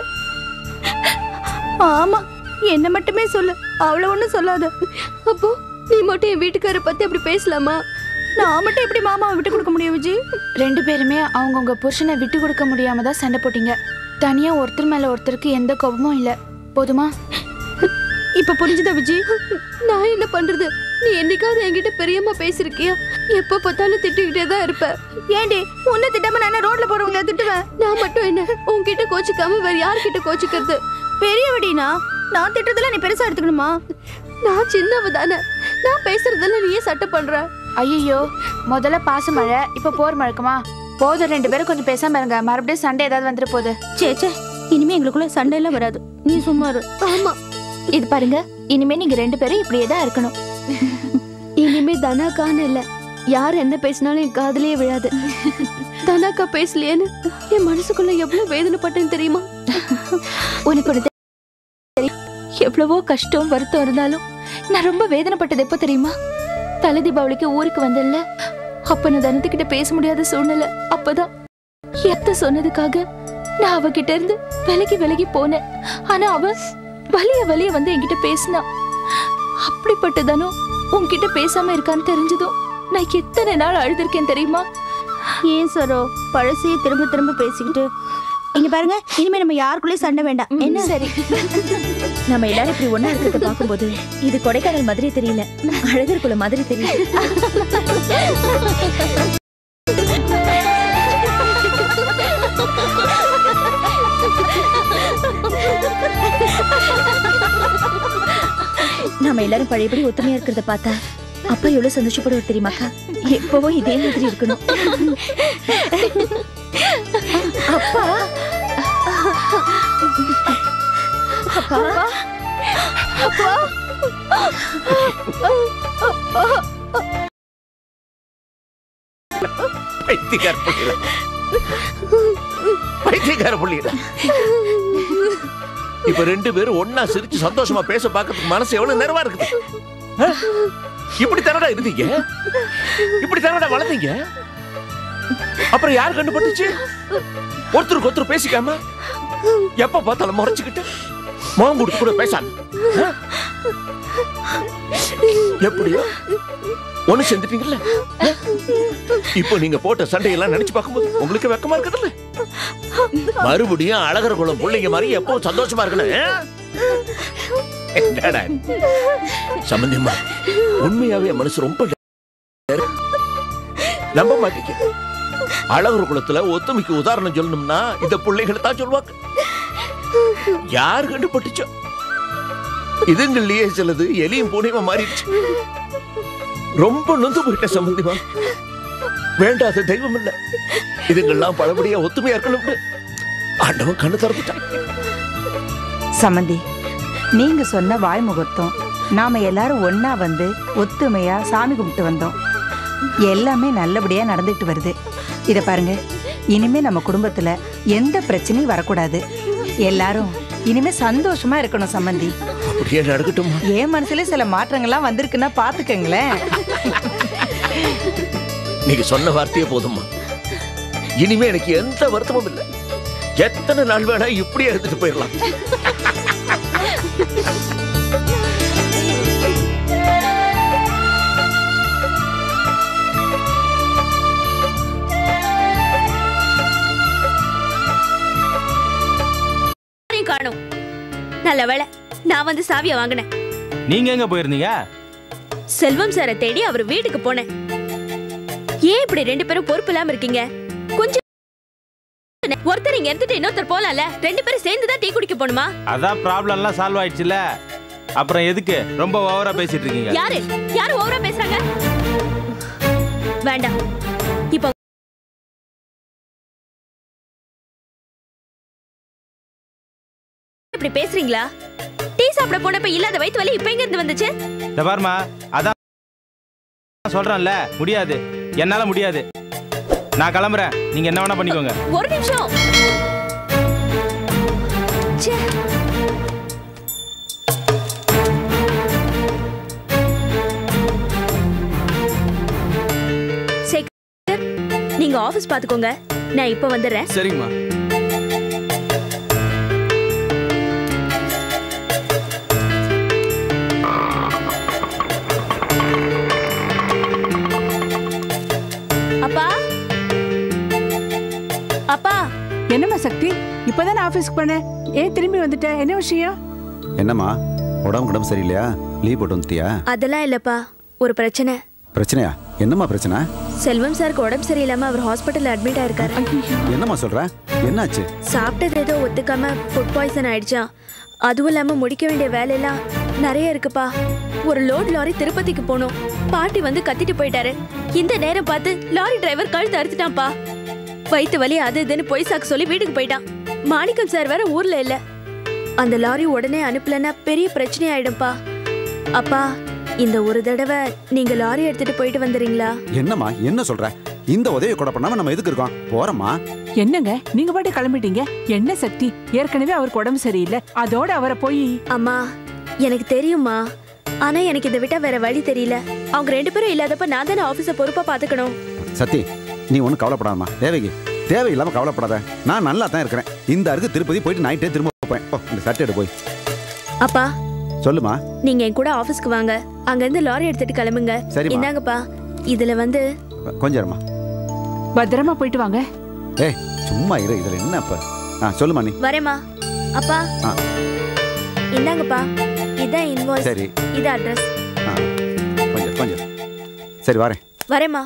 ஆமா என்ன மட்டுமே சொல்லு அவள ஒண்ணும் சொல்லாத அப்போ நீ மட்டும் என் வீட்டுக்காரரை பத்தி அப்படி பேசலாமா நான் மட்டும் எப்படி மாமாவை விட்டு கொடுக்க முடியும் விஜய் ரெண்டு பேருமே அவங்கவுங்க புருஷனை விட்டு கொடுக்க முடியாம தான் சண்டை போட்டீங்க தனியா ஒருத்தர் மேல ஒருத்தருக்கு எந்த கோபமும் இல்ல போதுமா இப்ப புரிஞ்சுதா விஜய் நான் என்ன பண்றது நீ என்னைக்காவது என்கிட்ட பெரியம்மா பேசிருக்கியா எப்ப பார்த்தாலும் திட்டிக்கிட்டே தான் இருப்ப ஏண்டி உன்னை திட்டாம நான் ரோட்ல போறவங்கள திட்டுவேன் நான் மட்டும் என்ன உன்கிட்ட கோச்சிக்காம வேற யார்கிட்ட கோச்சிக்கிறது பெரியவடினா நான் திட்டத்துல நீ பெருசா எடுத்துக்கணுமா நான் சின்னவ தானே நான் பேசுறதெல்லாம் நீயே சட்டை பண்ற ஐயோ முதல்ல பாச மழை இப்ப போர் மழக்கமா போதும் ரெண்டு பேரும் கொஞ்சம் பேசாம இருங்க மறுபடியும் சண்டை ஏதாவது வந்துட்டு போகுது சே சே இனிமே எங்களுக்குள்ள சண்டை எல்லாம் வராது நீ சும்மா இரு ஆமா இது பாருங்க இனிமே நீங்க ரெண்டு பேரும் இப்படியே தான் இருக்கணும் இனிமே தனாக்கான்னு இல்ல யார் என்ன பேசினாலும் என் காதுலயே விழாது தனாக்கா பேசலையேன்னு என் மனசுக்குள்ள எவ்வளவு வேதனைப்பட்டேன்னு தெரியுமா உனக்கு ஒண்ணு தெரியும் எவ்வளவோ கஷ்டம் வருத்தம் இருந்தாலும் நான் ரொம்ப வேதனைப்பட்டது எப்போ தெரியுமா தலை தீபாவளிக்கு ஊருக்கு வந்தேன்ல அப்ப நான் தனத்துக்கிட்ட பேச முடியாத சூழ்நிலை அப்பதான் எத்த சொன்னதுக்காக நான் அவகிட்ட இருந்து விலகி விலகி போனேன் ஆனா அவ வலிய வலிய வந்து என்கிட்ட பேசினா அப்படிப்பட்ட தனம் உன்கிட்ட பேசாம இருக்கான்னு தெரிஞ்சதும் நான் எத்தனை நாள் அழுதுருக்கேன் தெரியுமா ஏன் சரோ பழசையே திரும்ப திரும்ப பேசிக்கிட்டு இங்க பாருங்க இனிமே நம்ம யாருக்குள்ளேயும் சண்டை வேண்டாம் என்ன சரி நம்ம எல்லாரும் இப்படி ஒண்ணா இருக்கிறத பாக்கும்போது இது கொடைக்கானல் மாதிரி தெரியல அழகர் மாதிரி தெரியுது நம்ம எல்லாரும் பழையபடி ஒத்துமையா இருக்கிறத பார்த்தா அப்பா எவ்வளவு சந்தோஷப்படுவார் தெரியுமாக்கா எப்பவும் இதே மாதிரி இருக்கணும் அப்பா அப்பா அப்பா பைத்தியக்கார புள்ளியில பைத்தியக்கார புள்ளியில இப்ப ரெண்டு பேரும் ஒன்னா சிரிச்சு சந்தோஷமா பேச பார்க்கறதுக்கு மனசு எவ்வளவு நிறைவா இருக்குது ஆ? இப்படி தானடா இருந்தீங்க இப்படி தானடா வளர்ந்தீங்க அப்புறம் யார் கண்டுபட்டுச்சு ஒருத்தருக்கு ஒருத்தர் பேசிக்காம எப்ப பார்த்தாலும் முறைச்சுக்கிட்டு முகம் கொடுத்து கூட பேசாம ஆ? எப்படியோ ஒண்ணு சேர்ந்துட்டீங்கல்ல இப்போ நீங்க போட்ட சண்டையெல்லாம் நினைச்சு பார்க்கும்போது உங்களுக்கு வெக்கமா இருக்குதுல்ல மறுபடியும் அழகர் குளம் பிள்ளைங்க மாதிரி எப்பவும் சந்தோஷமா இருக்கணும் ஆ? என்னடா இது? சம்பந்தியம்மா உண்மையாவே என் மனசு ரொம்ப நம்ப மாட்டீங்க அழகர் குளத்துல ஒத்துமைக்கு உதாரணம் சொல்லணும்னா இந்த பிள்ளைகளை தான் சொல்லுவாங்க யார் கண்டுபட்டுச்சோ இதுங்கள்லயே சிலது எலியும் பூனையுமா மாறிடுச்சு ரொம்ப நொந்து போயிட்ட சம்பந்திமா வேண்டாத தெய்வம் இல்ல இதுங்கெல்லாம் பழபடியா ஒத்துமையா இருக்கணும்னு ஆண்டவன் கண்ணு திறந்துட்டான் சம்மந்தி நீங்க சொன்ன வாய் முகூர்த்தம் நாம எல்லாரும் ஒண்ணா வந்து ஒத்துமையா சாமி கும்பிட்டு வந்தோம் எல்லாமே நல்லபடியா நடந்துட்டு வருது இத பாருங்க இனிமே நம்ம குடும்பத்துல எந்த பிரச்சனையும் வரக்கூடாது எல்லாரும் இனிமே சந்தோஷமா இருக்கணும் சம்மந்தி அப்படியே நடக்கட்டும் என் மனசுல சில மாற்றங்கள்லாம் வந்திருக்குன்னா பாத்துக்கங்களேன் நீங்க சொன்ன வார்த்தையே போதும்மா இனிமே எனக்கு எந்த வருத்தமும் இல்லை எத்தனை நாள் வேணா இப்படியே இருந்துட்டு போயிடலாம் யாரையும் காணோம் நல்ல வேளை நான் வந்து சாவியை வாங்கினேன் நீங்க எங்க போயிருந்தீங்க செல்வம் சாரை தேடி அவர் வீட்டுக்கு போனேன் ஏன் இப்படி ரெண்டு பேரும் பொறுப்பு இல்லாம இருக்கீங்க கொஞ்சம் ஒருத்தர் இங்க இருந்துட்டு இன்னொருத்தர் போலாம்ல ரெண்டு பேரும் சேர்ந்து தான் டீ குடிக்க போணுமா அதான் ப்ராப்ளம்லாம் சால்வ் ஆயிடுச்சுல அப்புறம் எதுக்கு ரொம்ப ஓவரா பேசிட்டு இருக்கீங்க யாரு யாரு ஓவரா பேசுறாங்க வேண்டாம் இப்போ இப்படி பேசுறீங்களா டீ சாப்பிட போனப்ப இல்லாத வயித்து வலி இப்ப எங்க இருந்து வந்துச்சு இந்த பாருமா அதான் சொல்றேன்ல முடியாது என்னால முடியாது நான் கிளம்புறேன் நீங்க என்ன வேணா பண்ணிக்கோங்க ஒரு நிமிஷம் ச்சே. சேகர், நீங்க ஆபீஸ் பாத்துக்கோங்க நான் இப்ப வந்துடுறேன் சரிங்கம்மா அப்பா அப்பா என்னம்மா சக்தி இப்பதானே ஆபீஸ்க்கு போன ஏன் திரும்பி வந்துட்ட என்ன விஷயம் என்னம்மா உடம்பு உடம்பு சரியில்லையா லீவ் போட்டு வந்துட்டியா அதெல்லாம் இல்லப்பா ஒரு பிரச்சனை பிரச்சனையா என்னம்மா பிரச்சனை செல்வம் சாருக்கு உடம்பு சரியில்லாம அவர் ஹாஸ்பிட்டல்ல அட்மிட் ஆயிருக்காரு என்னம்மா சொல்ற என்னாச்சு சாப்பிட்டது ஏதோ ஒத்துக்காம ஃபுட் பாய்சன் ஆயிடுச்சான் அதுவும் இல்லாம முடிக்க வேண்டிய வேலையெல்லாம் நிறைய இருக்குப்பா ஒரு லோட் லாரி திருப்பதிக்கு போனோம் பாட்டி வந்து கத்திட்டு போயிட்டாரு இந்த நேரம் பார்த்து லாரி டிரைவர் கழுத்து அறுத்துட்டான்ப்பா வயித்து வலி அது இதுன்னு பொய் சாக்கு சொல்லி வீட்டுக்கு போயிட்டான் மாணிக்கம் சார் வேற ஊர்ல இல்ல அந்த லாரி உடனே அனுப்பலன்னா பெரிய பிரச்சனை ஆயிடும்பா அப்பா இந்த ஒரு தடவை நீங்க லாரி எடுத்துட்டு போயிட்டு வந்துறீங்களா என்னம்மா என்ன சொல்ற இந்த உதவி கூட பண்ணாம நம்ம எதுக்கு இருக்கோம் போறோமா என்னங்க நீங்க பாட்டு கிளம்பிட்டீங்க என்ன சக்தி ஏற்கனவே அவருக்கு உடம்பு சரியில்லை அதோட அவரை போய் அம்மா எனக்கு தெரியுமா ஆனா எனக்கு இதை விட்டா வேற வழி தெரியல அவங்க ரெண்டு பேரும் இல்லாதப்ப நான் தானே ஆபீஸ பொறுப்பா பாத்துக்கணும் சத்தி நீ ஒன்றும் கவலைப்படாதம்மா தேவைக்கு தேவையில்லாம கவலைப்படாத நான் நல்லா தான் இருக்கிறேன் இந்த அருக்கு திருப்பதி போயிட்டு நைட்டே திரும்ப போய் இந்த சட்டை எடு போய் அப்பா சொல்லுமா நீங்க என் கூட ஆபீஸ்க்கு வாங்க அங்க இருந்து லாரி எடுத்துட்டு கிளம்புங்க சரிம்மா. இந்தாங்கப்பா இதுல வந்து கொஞ்சம் இருமா பத்திரமா போயிட்டு வாங்க ஏய் சும்மா இரு இதுல என்ன அப்ப ஆ சொல்லுமா நீ வரேம்மா அப்பா ஆ இந்தாங்கப்பா இதான் இன்வாய்ஸ் சரி. இது அட்ரஸ் ஆ கொஞ்சம் கொஞ்சம் சரி வரேன் வரேம்மா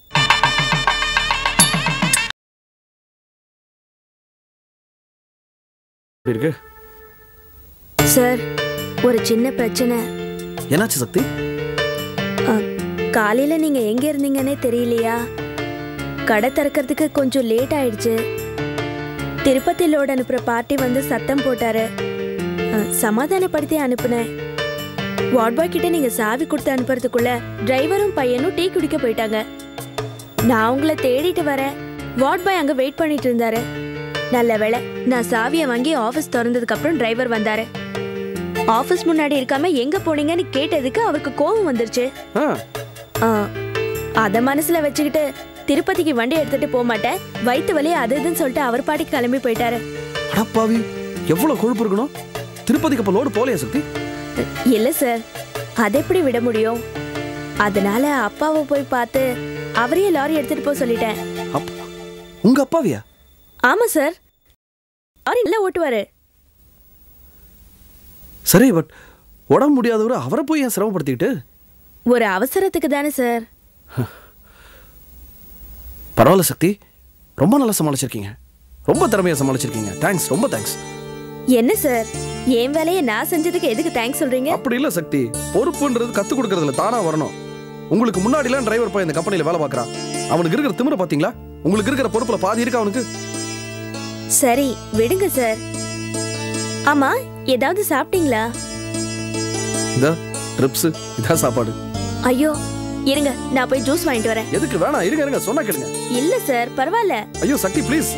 எப்படி இருக்கு சார் ஒரு சின்ன பிரச்சனை என்னாச்சு சக்தி அ, காலையில நீங்க எங்க இருந்தீங்கன்னே தெரியலையா கடை திறக்கிறதுக்கு கொஞ்சம் லேட் ஆயிடுச்சு திருப்பதி லோடு அனுப்புற பார்ட்டி வந்து சத்தம் போட்டாரு அ, சமாதானப்படுத்தி அனுப்புனேன் வார்ட் பாய் கிட்ட நீங்க சாவி கொடுத்து அனுப்புறதுக்குள்ள டிரைவரும் பையனும் டீ குடிக்க போயிட்டாங்க நான் உங்களை தேடிட்டு வரேன் வார்ட் பாய் அங்க வெயிட் பண்ணிட்டு இருந்தாரு நல்ல வேளை நான் சாவியை வாங்கி ஆபீஸ் திறந்ததுக்கு அப்புறம் டிரைவர் வந்தாரு ஆபீஸ் முன்னாடி இருக்காம எங்க போனீங்கன்னு கேட்டதுக்கு அவருக்கு கோபம் வந்துருச்சு ஆ, அத மனசுல வச்சுக்கிட்டு திருப்பதிக்கு வண்டி எடுத்துட்டு போக மாட்டேன் வயித்து வலி அது இதுன்னு சொல்லிட்டு அவர் பாட்டிக்கு கிளம்பி போயிட்டாரு அடப்பாவி எவ்வளவு கொழுப்பு இருக்கணும் திருப்பதிக்கு அப்ப லோடு போலையா சக்தி இல்ல சார் அதை எப்படி விட முடியும் அதனால அப்பாவை போய் பார்த்து அவரையே லாரி எடுத்துட்டு போக சொல்லிட்டேன் உங்க அப்பாவியா ஆமா சார் லாரி இல்ல ஓட்டுவாரு சரி பட் உடம்பு முடியாதவரை அவரை போய் ஏன் சிரமப்படுத்திக்கிட்டு ஒரு அவசரத்துக்கு தானே சார் பரவாயில்ல சக்தி ரொம்ப நல்லா சமாளிச்சிருக்கீங்க ரொம்ப திறமையா சமாளிச்சிருக்கீங்க தேங்க்ஸ் ரொம்ப தேங்க்ஸ் என்ன சார் என் வேலையை நான் செஞ்சதுக்கு எதுக்கு தேங்க்ஸ் சொல்றீங்க அப்படி இல்ல சக்தி பொறுப்புன்றது கத்து கொடுக்கறதுல தானா வரணும் உங்களுக்கு முன்னாடிலாம் டிரைவர் போய் இந்த கம்பெனில வேலை பார்க்கறான் அவனுக்கு இருக்கிற திமிர பாத்தீங்களா உங்களுக்கு இருக்கிற பொறுப்புல பாதி இருக்கு அவனுக்கு சரி விடுங்க சார் ஆமா ஏதாவது சாப்பிட்டீங்களா இந்த ட்ரிப்ஸ் இதான் சாப்பாடு ஐயோ இருங்க நான் போய் ஜூஸ் வாங்கிட்டு வரேன் எதுக்கு வேணாம் இருங்க இருங்க சொன்னா கேளுங்க இல்ல சார் பரவாயில்ல ஐயோ சக்தி ப்ளீஸ்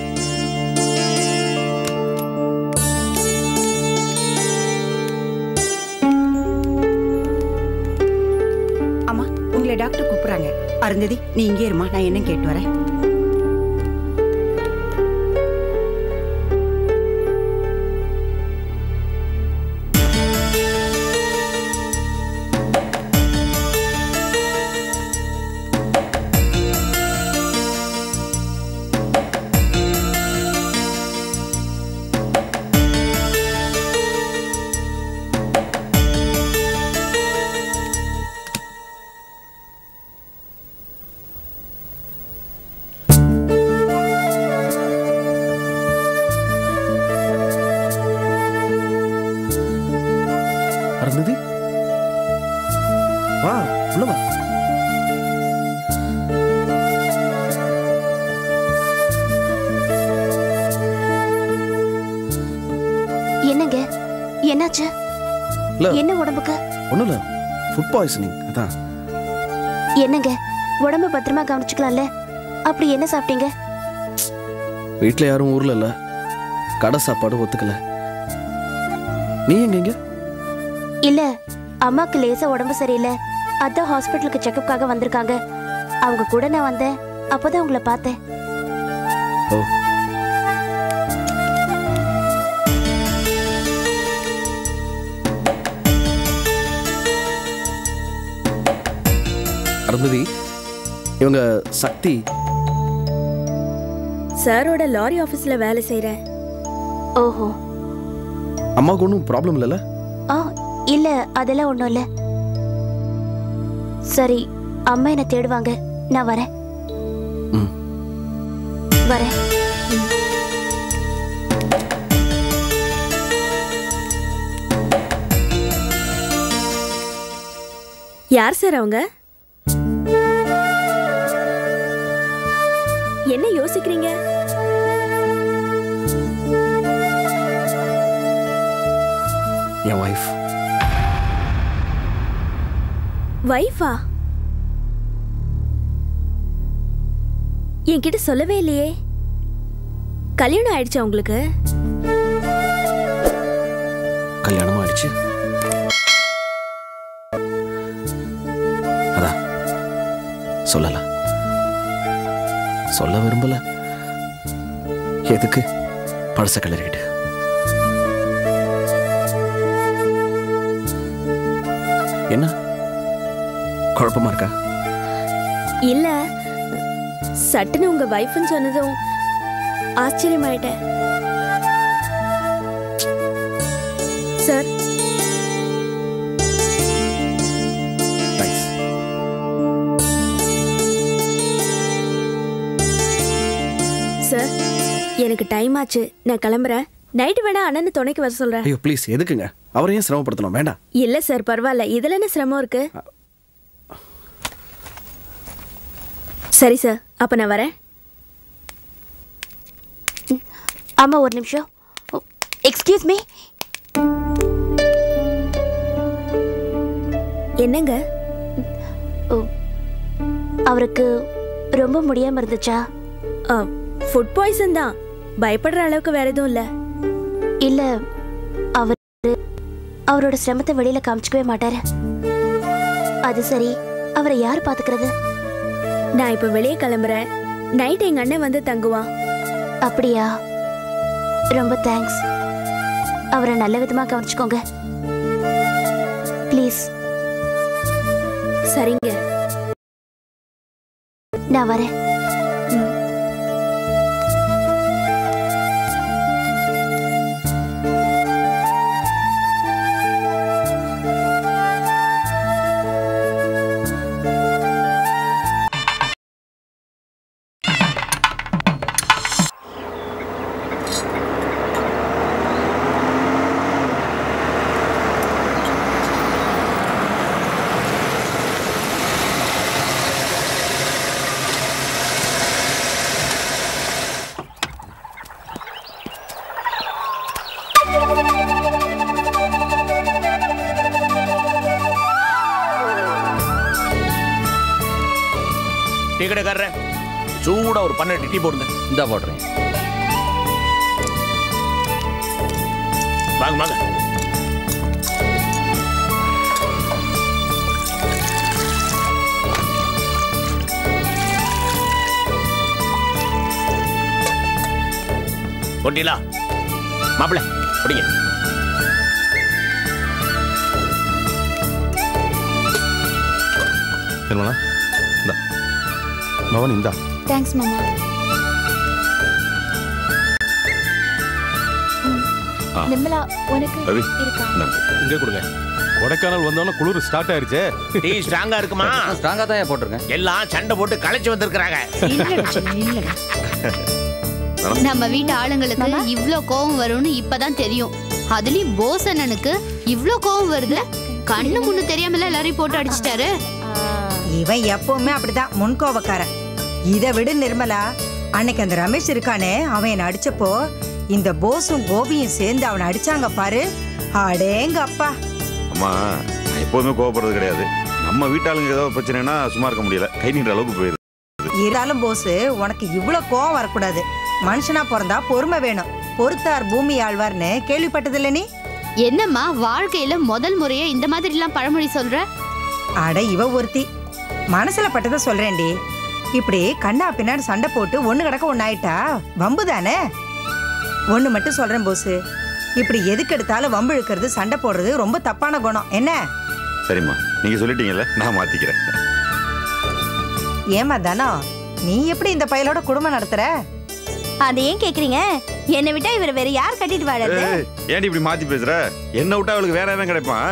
அம்மா உங்களை டாக்டர் கூப்பிடுறாங்க அருந்ததி நீ இங்கே இருமா நான் என்ன கேட்டு வரேன் அருந்ததி வா உள்ள வா என்னங்க என்னாச்சு இல்ல. என்ன உடம்புக்கு ஒண்ணும் இல்ல ஃபுட் பாய்சனிங் அதான் என்னங்க உடம்ப பத்திரமா கவனிச்சுக்கலாம்ல அப்படி என்ன சாப்பிட்டீங்க வீட்ல யாரும் ஊர்ல இல்ல கடை சாப்பாடு ஒத்துக்கல நீ எங்க இங்க இல்ல அம்மாக்கு லேசா உடம்பு சரியில்லை அதான் ஹாஸ்பிட்டலுக்கு செக்கப்காக வந்திருக்காங்க அவங்க கூட நான் வந்தேன் அப்போதான் உங்களை பார்த்தேன் ஓ அருந்ததி இவங்க சக்தி சாரோட லாரி ஆபீஸ்ல வேலை செய்றேன் ஓஹோ அம்மாவுக்கு ஒன்றும் ப்ராப்ளம் இல்லைல்ல ஆ இல்ல அதெல்லாம் ஒண்ணும் இல்ல சரி அம்மா என்ன தேடுவாங்க நான் வரேன் ம். வரேன் யார் சார் அவங்க என்ன யோசிக்கிறீங்க என் ஒய்ஃப் வைஃபா என்கிட்ட சொல்லவே இல்லையே கல்யாணம் ஆயிடுச்சா உங்களுக்கு கல்யாணமும் ஆயிடுச்சு அதான் சொல்லல சொல்ல விரும்பல எதுக்கு பழச கிளறிக்கிட்டு என்ன குழப்பமா இருக்கா இல்ல சட்டுன்னு உங்க வைஃப்னு சொன்னதும் ஆச்சரியமாயிட்டேன் சார் தேங்க்ஸ் சார் எனக்கு டைம் ஆச்சு நான் கிளம்புறேன் நைட்டு வேணா அண்ணனை துணைக்கு வர சொல்றேன் ஐயோ ப்ளீஸ் எதுக்குங்க அவரையும் சிரமப்படுத்தணும் வேண்டாம் இல்ல சார் பரவாயில்ல இதுல என்ன சிரமம் இருக்கு சரி சார் அப்ப நான் வரேன் அம்மா ஒரு நிமிஷம் எக்ஸ்கியூஸ் மீ என்னங்க அவருக்கு ரொம்ப முடியாம இருந்துச்சா ஃபுட் பாய்சன் தான் பயப்படுற அளவுக்கு வேற எதுவும் இல்ல இல்ல அவர் அவரோட சிரமத்தை வெளியில காமிச்சுக்கவே மாட்டாரு அது சரி அவரை யார் பாத்துக்கிறது நான் இப்ப வெளியே கிளம்புறேன் நைட் எங்க அண்ணன் வந்து தங்குவான் அப்படியா ரொம்ப தேங்க்ஸ் அவரை நல்ல விதமா கவனிச்சுக்கோங்க ப்ளீஸ் சரிங்க நான் வரேன் கடைக்காரர சூடா ஒரு பன்னெண்டு டீ போடுங்க இந்தா போடுறேன் வாங்க வாங்க கொட்டிலா மாப்பிள்ள பிடிங்க நிர்மலா இந்தா பவன் இந்தா தேங்க்ஸ் மாமா ஆ. நிர்மலா உனக்கு ரவி, இருக்கா இங்க கொடுங்க கொடைக்கானல் வந்தோன்னே குளிர் ஸ்டார்ட் ஆயிருச்சே டீ ஸ்ட்ராங்கா இருக்குமா ஸ்ட்ராங்கா தான் போட்டிருக்கேன் எல்லாம் சண்டை போட்டு களைச்சு வந்திருக்கிறாங்க நம்ம வீட்டு ஆளுங்களுக்கு இவ்ளோ கோவம் வரும்னு இப்பதான் தெரியும் அதுலயும் போஸ் அண்ணனுக்கு இவ்ளோ கோவம் வருது கண்ணு முன்னு தெரியாமல எல்லாரையும் போட்டு அடிச்சிட்டாரு இவன் எப்பவுமே அப்படிதான் முன்கோவக்காரன் இதை விடு நிர்மலா அன்னைக்கு அந்த ரமேஷ் இருக்கானே அவன் என்ன அடிச்சப்போ இந்த போஸும் கோபியும் சேர்ந்து அவனை அடிச்சாங்க பாரு அடேங்க அப்பா அம்மா நான் எப்போதுமே கோவப்படுறது கிடையாது நம்ம வீட்டாளுங்க ஏதோ பிரச்சனைனா சும்மா இருக்க முடியல கை நீட்டுற அளவுக்கு போயிருது இருந்தாலும் போஸ் உனக்கு இவ்ளோ கோவம் வரக்கூடாது மனுஷனா பிறந்தா பொறுமை வேணும் பொறுத்தார் பூமி ஆழ்வார்னு கேள்விப்பட்டதில்ல நீ என்னம்மா வாழ்க்கையில முதல் முறையா இந்த மாதிரி எல்லாம் பழமொழி சொல்ற அட இவ ஒருத்தி மனசுல பட்டதை சொல்றேன்டி இப்படி கண்ணா பின்னாடி சண்டை போட்டு ஒண்ணு கிடக்க ஒண்ணு ஆயிட்டா வம்பு தானே ஒண்ணு மட்டும் சொல்றேன் போஸ் இப்படி எதுக்கு எடுத்தாலும் வம்பு இழுக்கிறது சண்டை போடுறது ரொம்ப தப்பான குணம் என்ன சரிம்மா நீங்க சொல்லிட்டீங்கல்ல நான் மாத்திக்கிறேன் ஏமா தானோ நீ எப்படி இந்த பயலோட குடும்பம் நடத்துற அதை ஏன் கேக்குறீங்க என்னை விட்டா இவர் வேற யார் கட்டிட்டு வாழறது ஏய், ஏன்டி இப்படி மாத்தி பேசுற என்ன விட்டா அவளுக்கு வேற எதுவும் கிடைப்பான்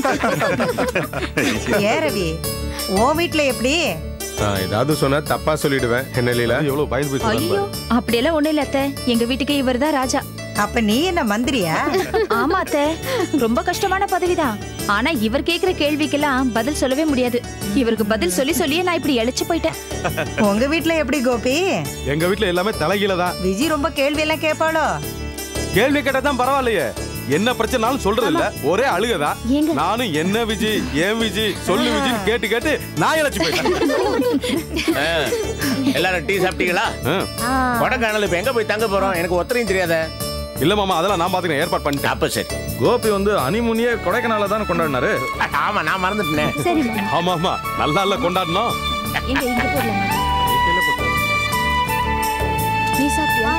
ஏ ரவி உன் வீட்ல எப்படி நான் ஏதாவது சொன்னா தப்பா சொல்லிடுவேன் என்ன லீலா எவ்வளவு பயந்து போய் ஐயோ சொல்லுங்க அப்படியெல்லாம் ஒண்ணும் இல்ல அத்தை எங்க வீட்டுக்கு இவர் தான் ராஜா அப்ப நீ என்ன மந்திரியா ஆமா அத்தை ரொம்ப கஷ்டமான பதவிதான் ஆனா இவர் கேக்குற கேள்விக்கெல்லாம் பதில் சொல்லவே முடியாது இவருக்கு பதில் சொல்லி சொல்லியே நான் இப்படி இழைச்சு போயிட்டேன் உங்க வீட்ல எப்படி கோபி எங்க வீட்ல எல்லாமே தலைகீழ தான் விஜி ரொம்ப கேள்வி எல்லாம் கேட்பாளோ கேள்வி கேட்டா தான் பரவாயில்லையே என்ன பிரச்சனாலும் சொல்றது இல்ல ஒரே அழுகதான் ஏங்க? நானும் என்ன விஜி ஏன் விஜி சொல்லு விஜின்னு கேட்டு கேட்டு நான் இழைச்சு போயிட்டேன் ஆ, எல்லாரும் டீ சாப்பிட்டீங்களா ஆ. கொடைக்கானல் இப்ப எங்க போய் தங்க போறோம் எனக்கு ஒத்தரையும் தெரியாத இல்ல மாமா அதெல்லாம் நான் பாத்துக்கிறேன் ஏற்பாடு பண்ணிட்டேன் அப்ப சரி கோபி வந்து அனிமுனியே கொடைக்கானல தானே கொண்டாடினாரு ஆமா நான் மறந்துட்டேன் சரி ஆமா ஆமா நல்லா இல்ல கொண்டாடணும் எங்க இங்க போடலாமா நீ சாப்பிட்டியா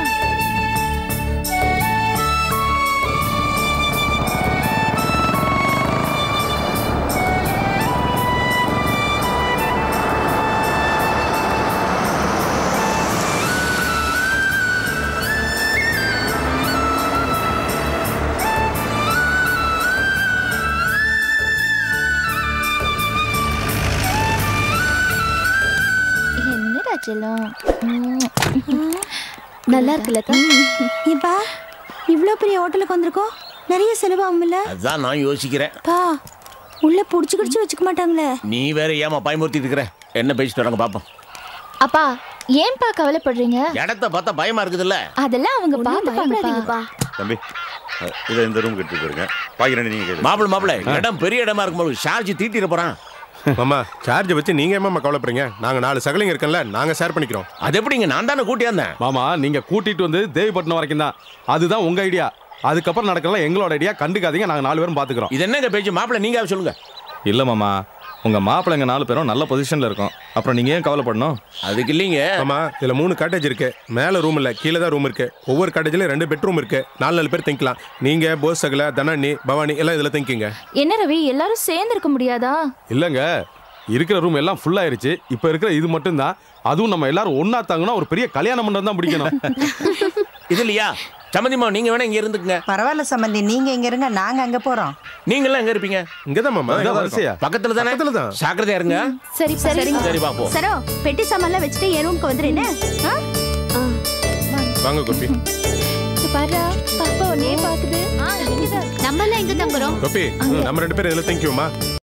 என்னடா செல்லம் உம். நல்லா இருக்குல்ல ஏப்பா இவ்ளோ பெரிய ஹோட்டலுக்கு வந்திருக்கோம் நிறைய செலவாகும்ல அதான் நான் யோசிக்கிறேன் பா உள்ள புடிச்சு குடிச்சு வச்சுக்க மாட்டாங்களே நீ வேற ஏமா பயமுறுத்திட்டு இருக்கிற என்ன பேசிட்டு வராங்க பாப்போம் அப்பா ஏன்பா கவலைப்படுறீங்க இடத்த பார்த்தா பயமா இருக்குதுல்ல அதெல்லாம் அவங்க பாத்துப்பாங்கப்பா தம்பி அஹ், இதை இந்த ரூம் கட்டி போயிருங்க பாக்கி ரெண்டு நீங்க கேளு மாப்பிள மாப்பிள இடம் பெரிய இடமா இருக்கும்போது சார்ஜ் தீட்டிட போறான் மாமா சார்ஜ் வச்சு நீங்க ஏமா கவலைப்படுறீங்க நாங்க நாலு சகலிங்க இருக்கேன்ல நாங்க ஷேர் பண்ணிக்கிறோம் அது எப்படிங்க நான் தானே கூட்டியாந்தேன் மாமா நீங்க கூட்டிட்டு வந்து தேவிப்பட்டினம் வரைக்கும் தான் அதுதான் உங்க ஐடியா அதுக்கப்புறம் நடக்கலாம் எங்களோட ஐடியா கண்டுக்காதீங்க நாங்க நாலு பேரும் பாத்துக்கிறோம் இது என்னங்க பேச்சு மாப்பிள நீங்க சொல்லுங்க இல்ல மாமா உங்க மாப்பிள்ளைங்க நாலு பேரும் நல்ல பொசிஷன்ல இருக்கோம் அப்புறம் நீங்க ஏன் கவலைப்படணும் அதுக்கு இல்லைங்க ஆமா இதுல மூணு காட்டேஜ் இருக்கு மேல ரூம் இல்ல கீழே தான் ரூம் இருக்கு ஒவ்வொரு காட்டேஜ்ல ரெண்டு பெட்ரூம் இருக்கு நாலு நாலு பேர் தங்கிக்கலாம் நீங்க போஸ் சகல தனானி பவானி எல்லாம் இதுல தங்கிங்க என்ன ரவி எல்லாரும் சேர்ந்து இருக்க முடியாதா இல்லங்க இருக்கிற ரூம் எல்லாம் ஃபுல் ஆயிருச்சு இப்ப இருக்கிற இது மட்டும் தான் அதுவும் நம்ம எல்லாரும் ஒண்ணா தாங்கன்னா ஒரு பெரிய கல்யாண மண்டபம் தான் பிடிக்கணும் இது இல்லையா சம்மந்திமா நீங்க வேணா இங்க இருந்துக்குங்க பரவாயில்ல சம்பந்தி நீங்க இங்க இருங்க நாங்க அங்க போறோம் நீங்க எல்லாம் எங்க இருப்பீங்க இங்கதான் மாமா அதான் வரிசையா பக்கத்துல தானே பக்கத்துல தான் ஜாக்கிரதையா இருங்க சரி சரி பாப்போம் சரோ பெட்டி சாமான்லாம் வச்சுட்டு என் ரூமுக்கு வந்துரு என்ன ஆ? வாங்க கோபி இது பாரு பாப்பா உன்னே பாக்குது நம்ம எல்லாம் எங்க தங்குறோம் கோபி நம்ம ரெண்டு பேரும் இதுல தங்கிக்குவோமா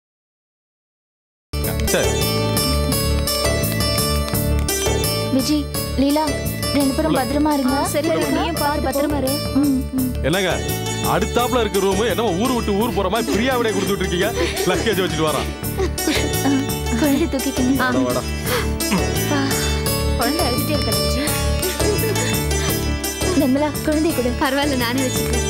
சரி விஜி லீலா ரெண்டு பேரும் பத்திரமா இருங்க சரி நீயும் பாரு பத்திரமா இரு என்னங்க அடுத்தாப்புல இருக்க ரூம் என்னமோ ஊர் விட்டு ஊர் போற மாதிரி பிரியா விட கொடுத்துட்டு இருக்கீங்க லக்கேஜ் வச்சுட்டு வரான் குழந்தை தூக்கிக்கங்க வாடா, வாடா. வா குழந்தை அழுதுட்டே இருக்க லட்சு நிர்மலா குழந்தைய கொடு பரவாயில்ல நானே வச்சுக்கிறேன்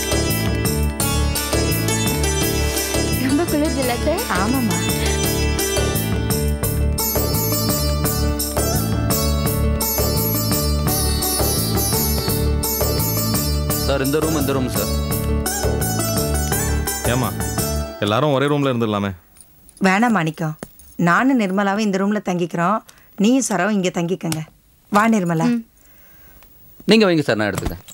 ரொம்ப குளிர்து இல்லாட்ட ஆமாம்மா சார் இந்த ரூம் இந்த ரூம் சார் ஏமா எல்லாரும் ஒரே ரூம்ல இருந்துடலாமே வேணாம் மாணிக்கம் நானும் நிர்மலாவும் இந்த ரூம்ல தங்கிக்கிறோம் நீயும் சரவும் இங்க தங்கிக்கங்க வா நிர்மலா நீங்க வைங்க சார் நான் எடுத்துக்கிறேன்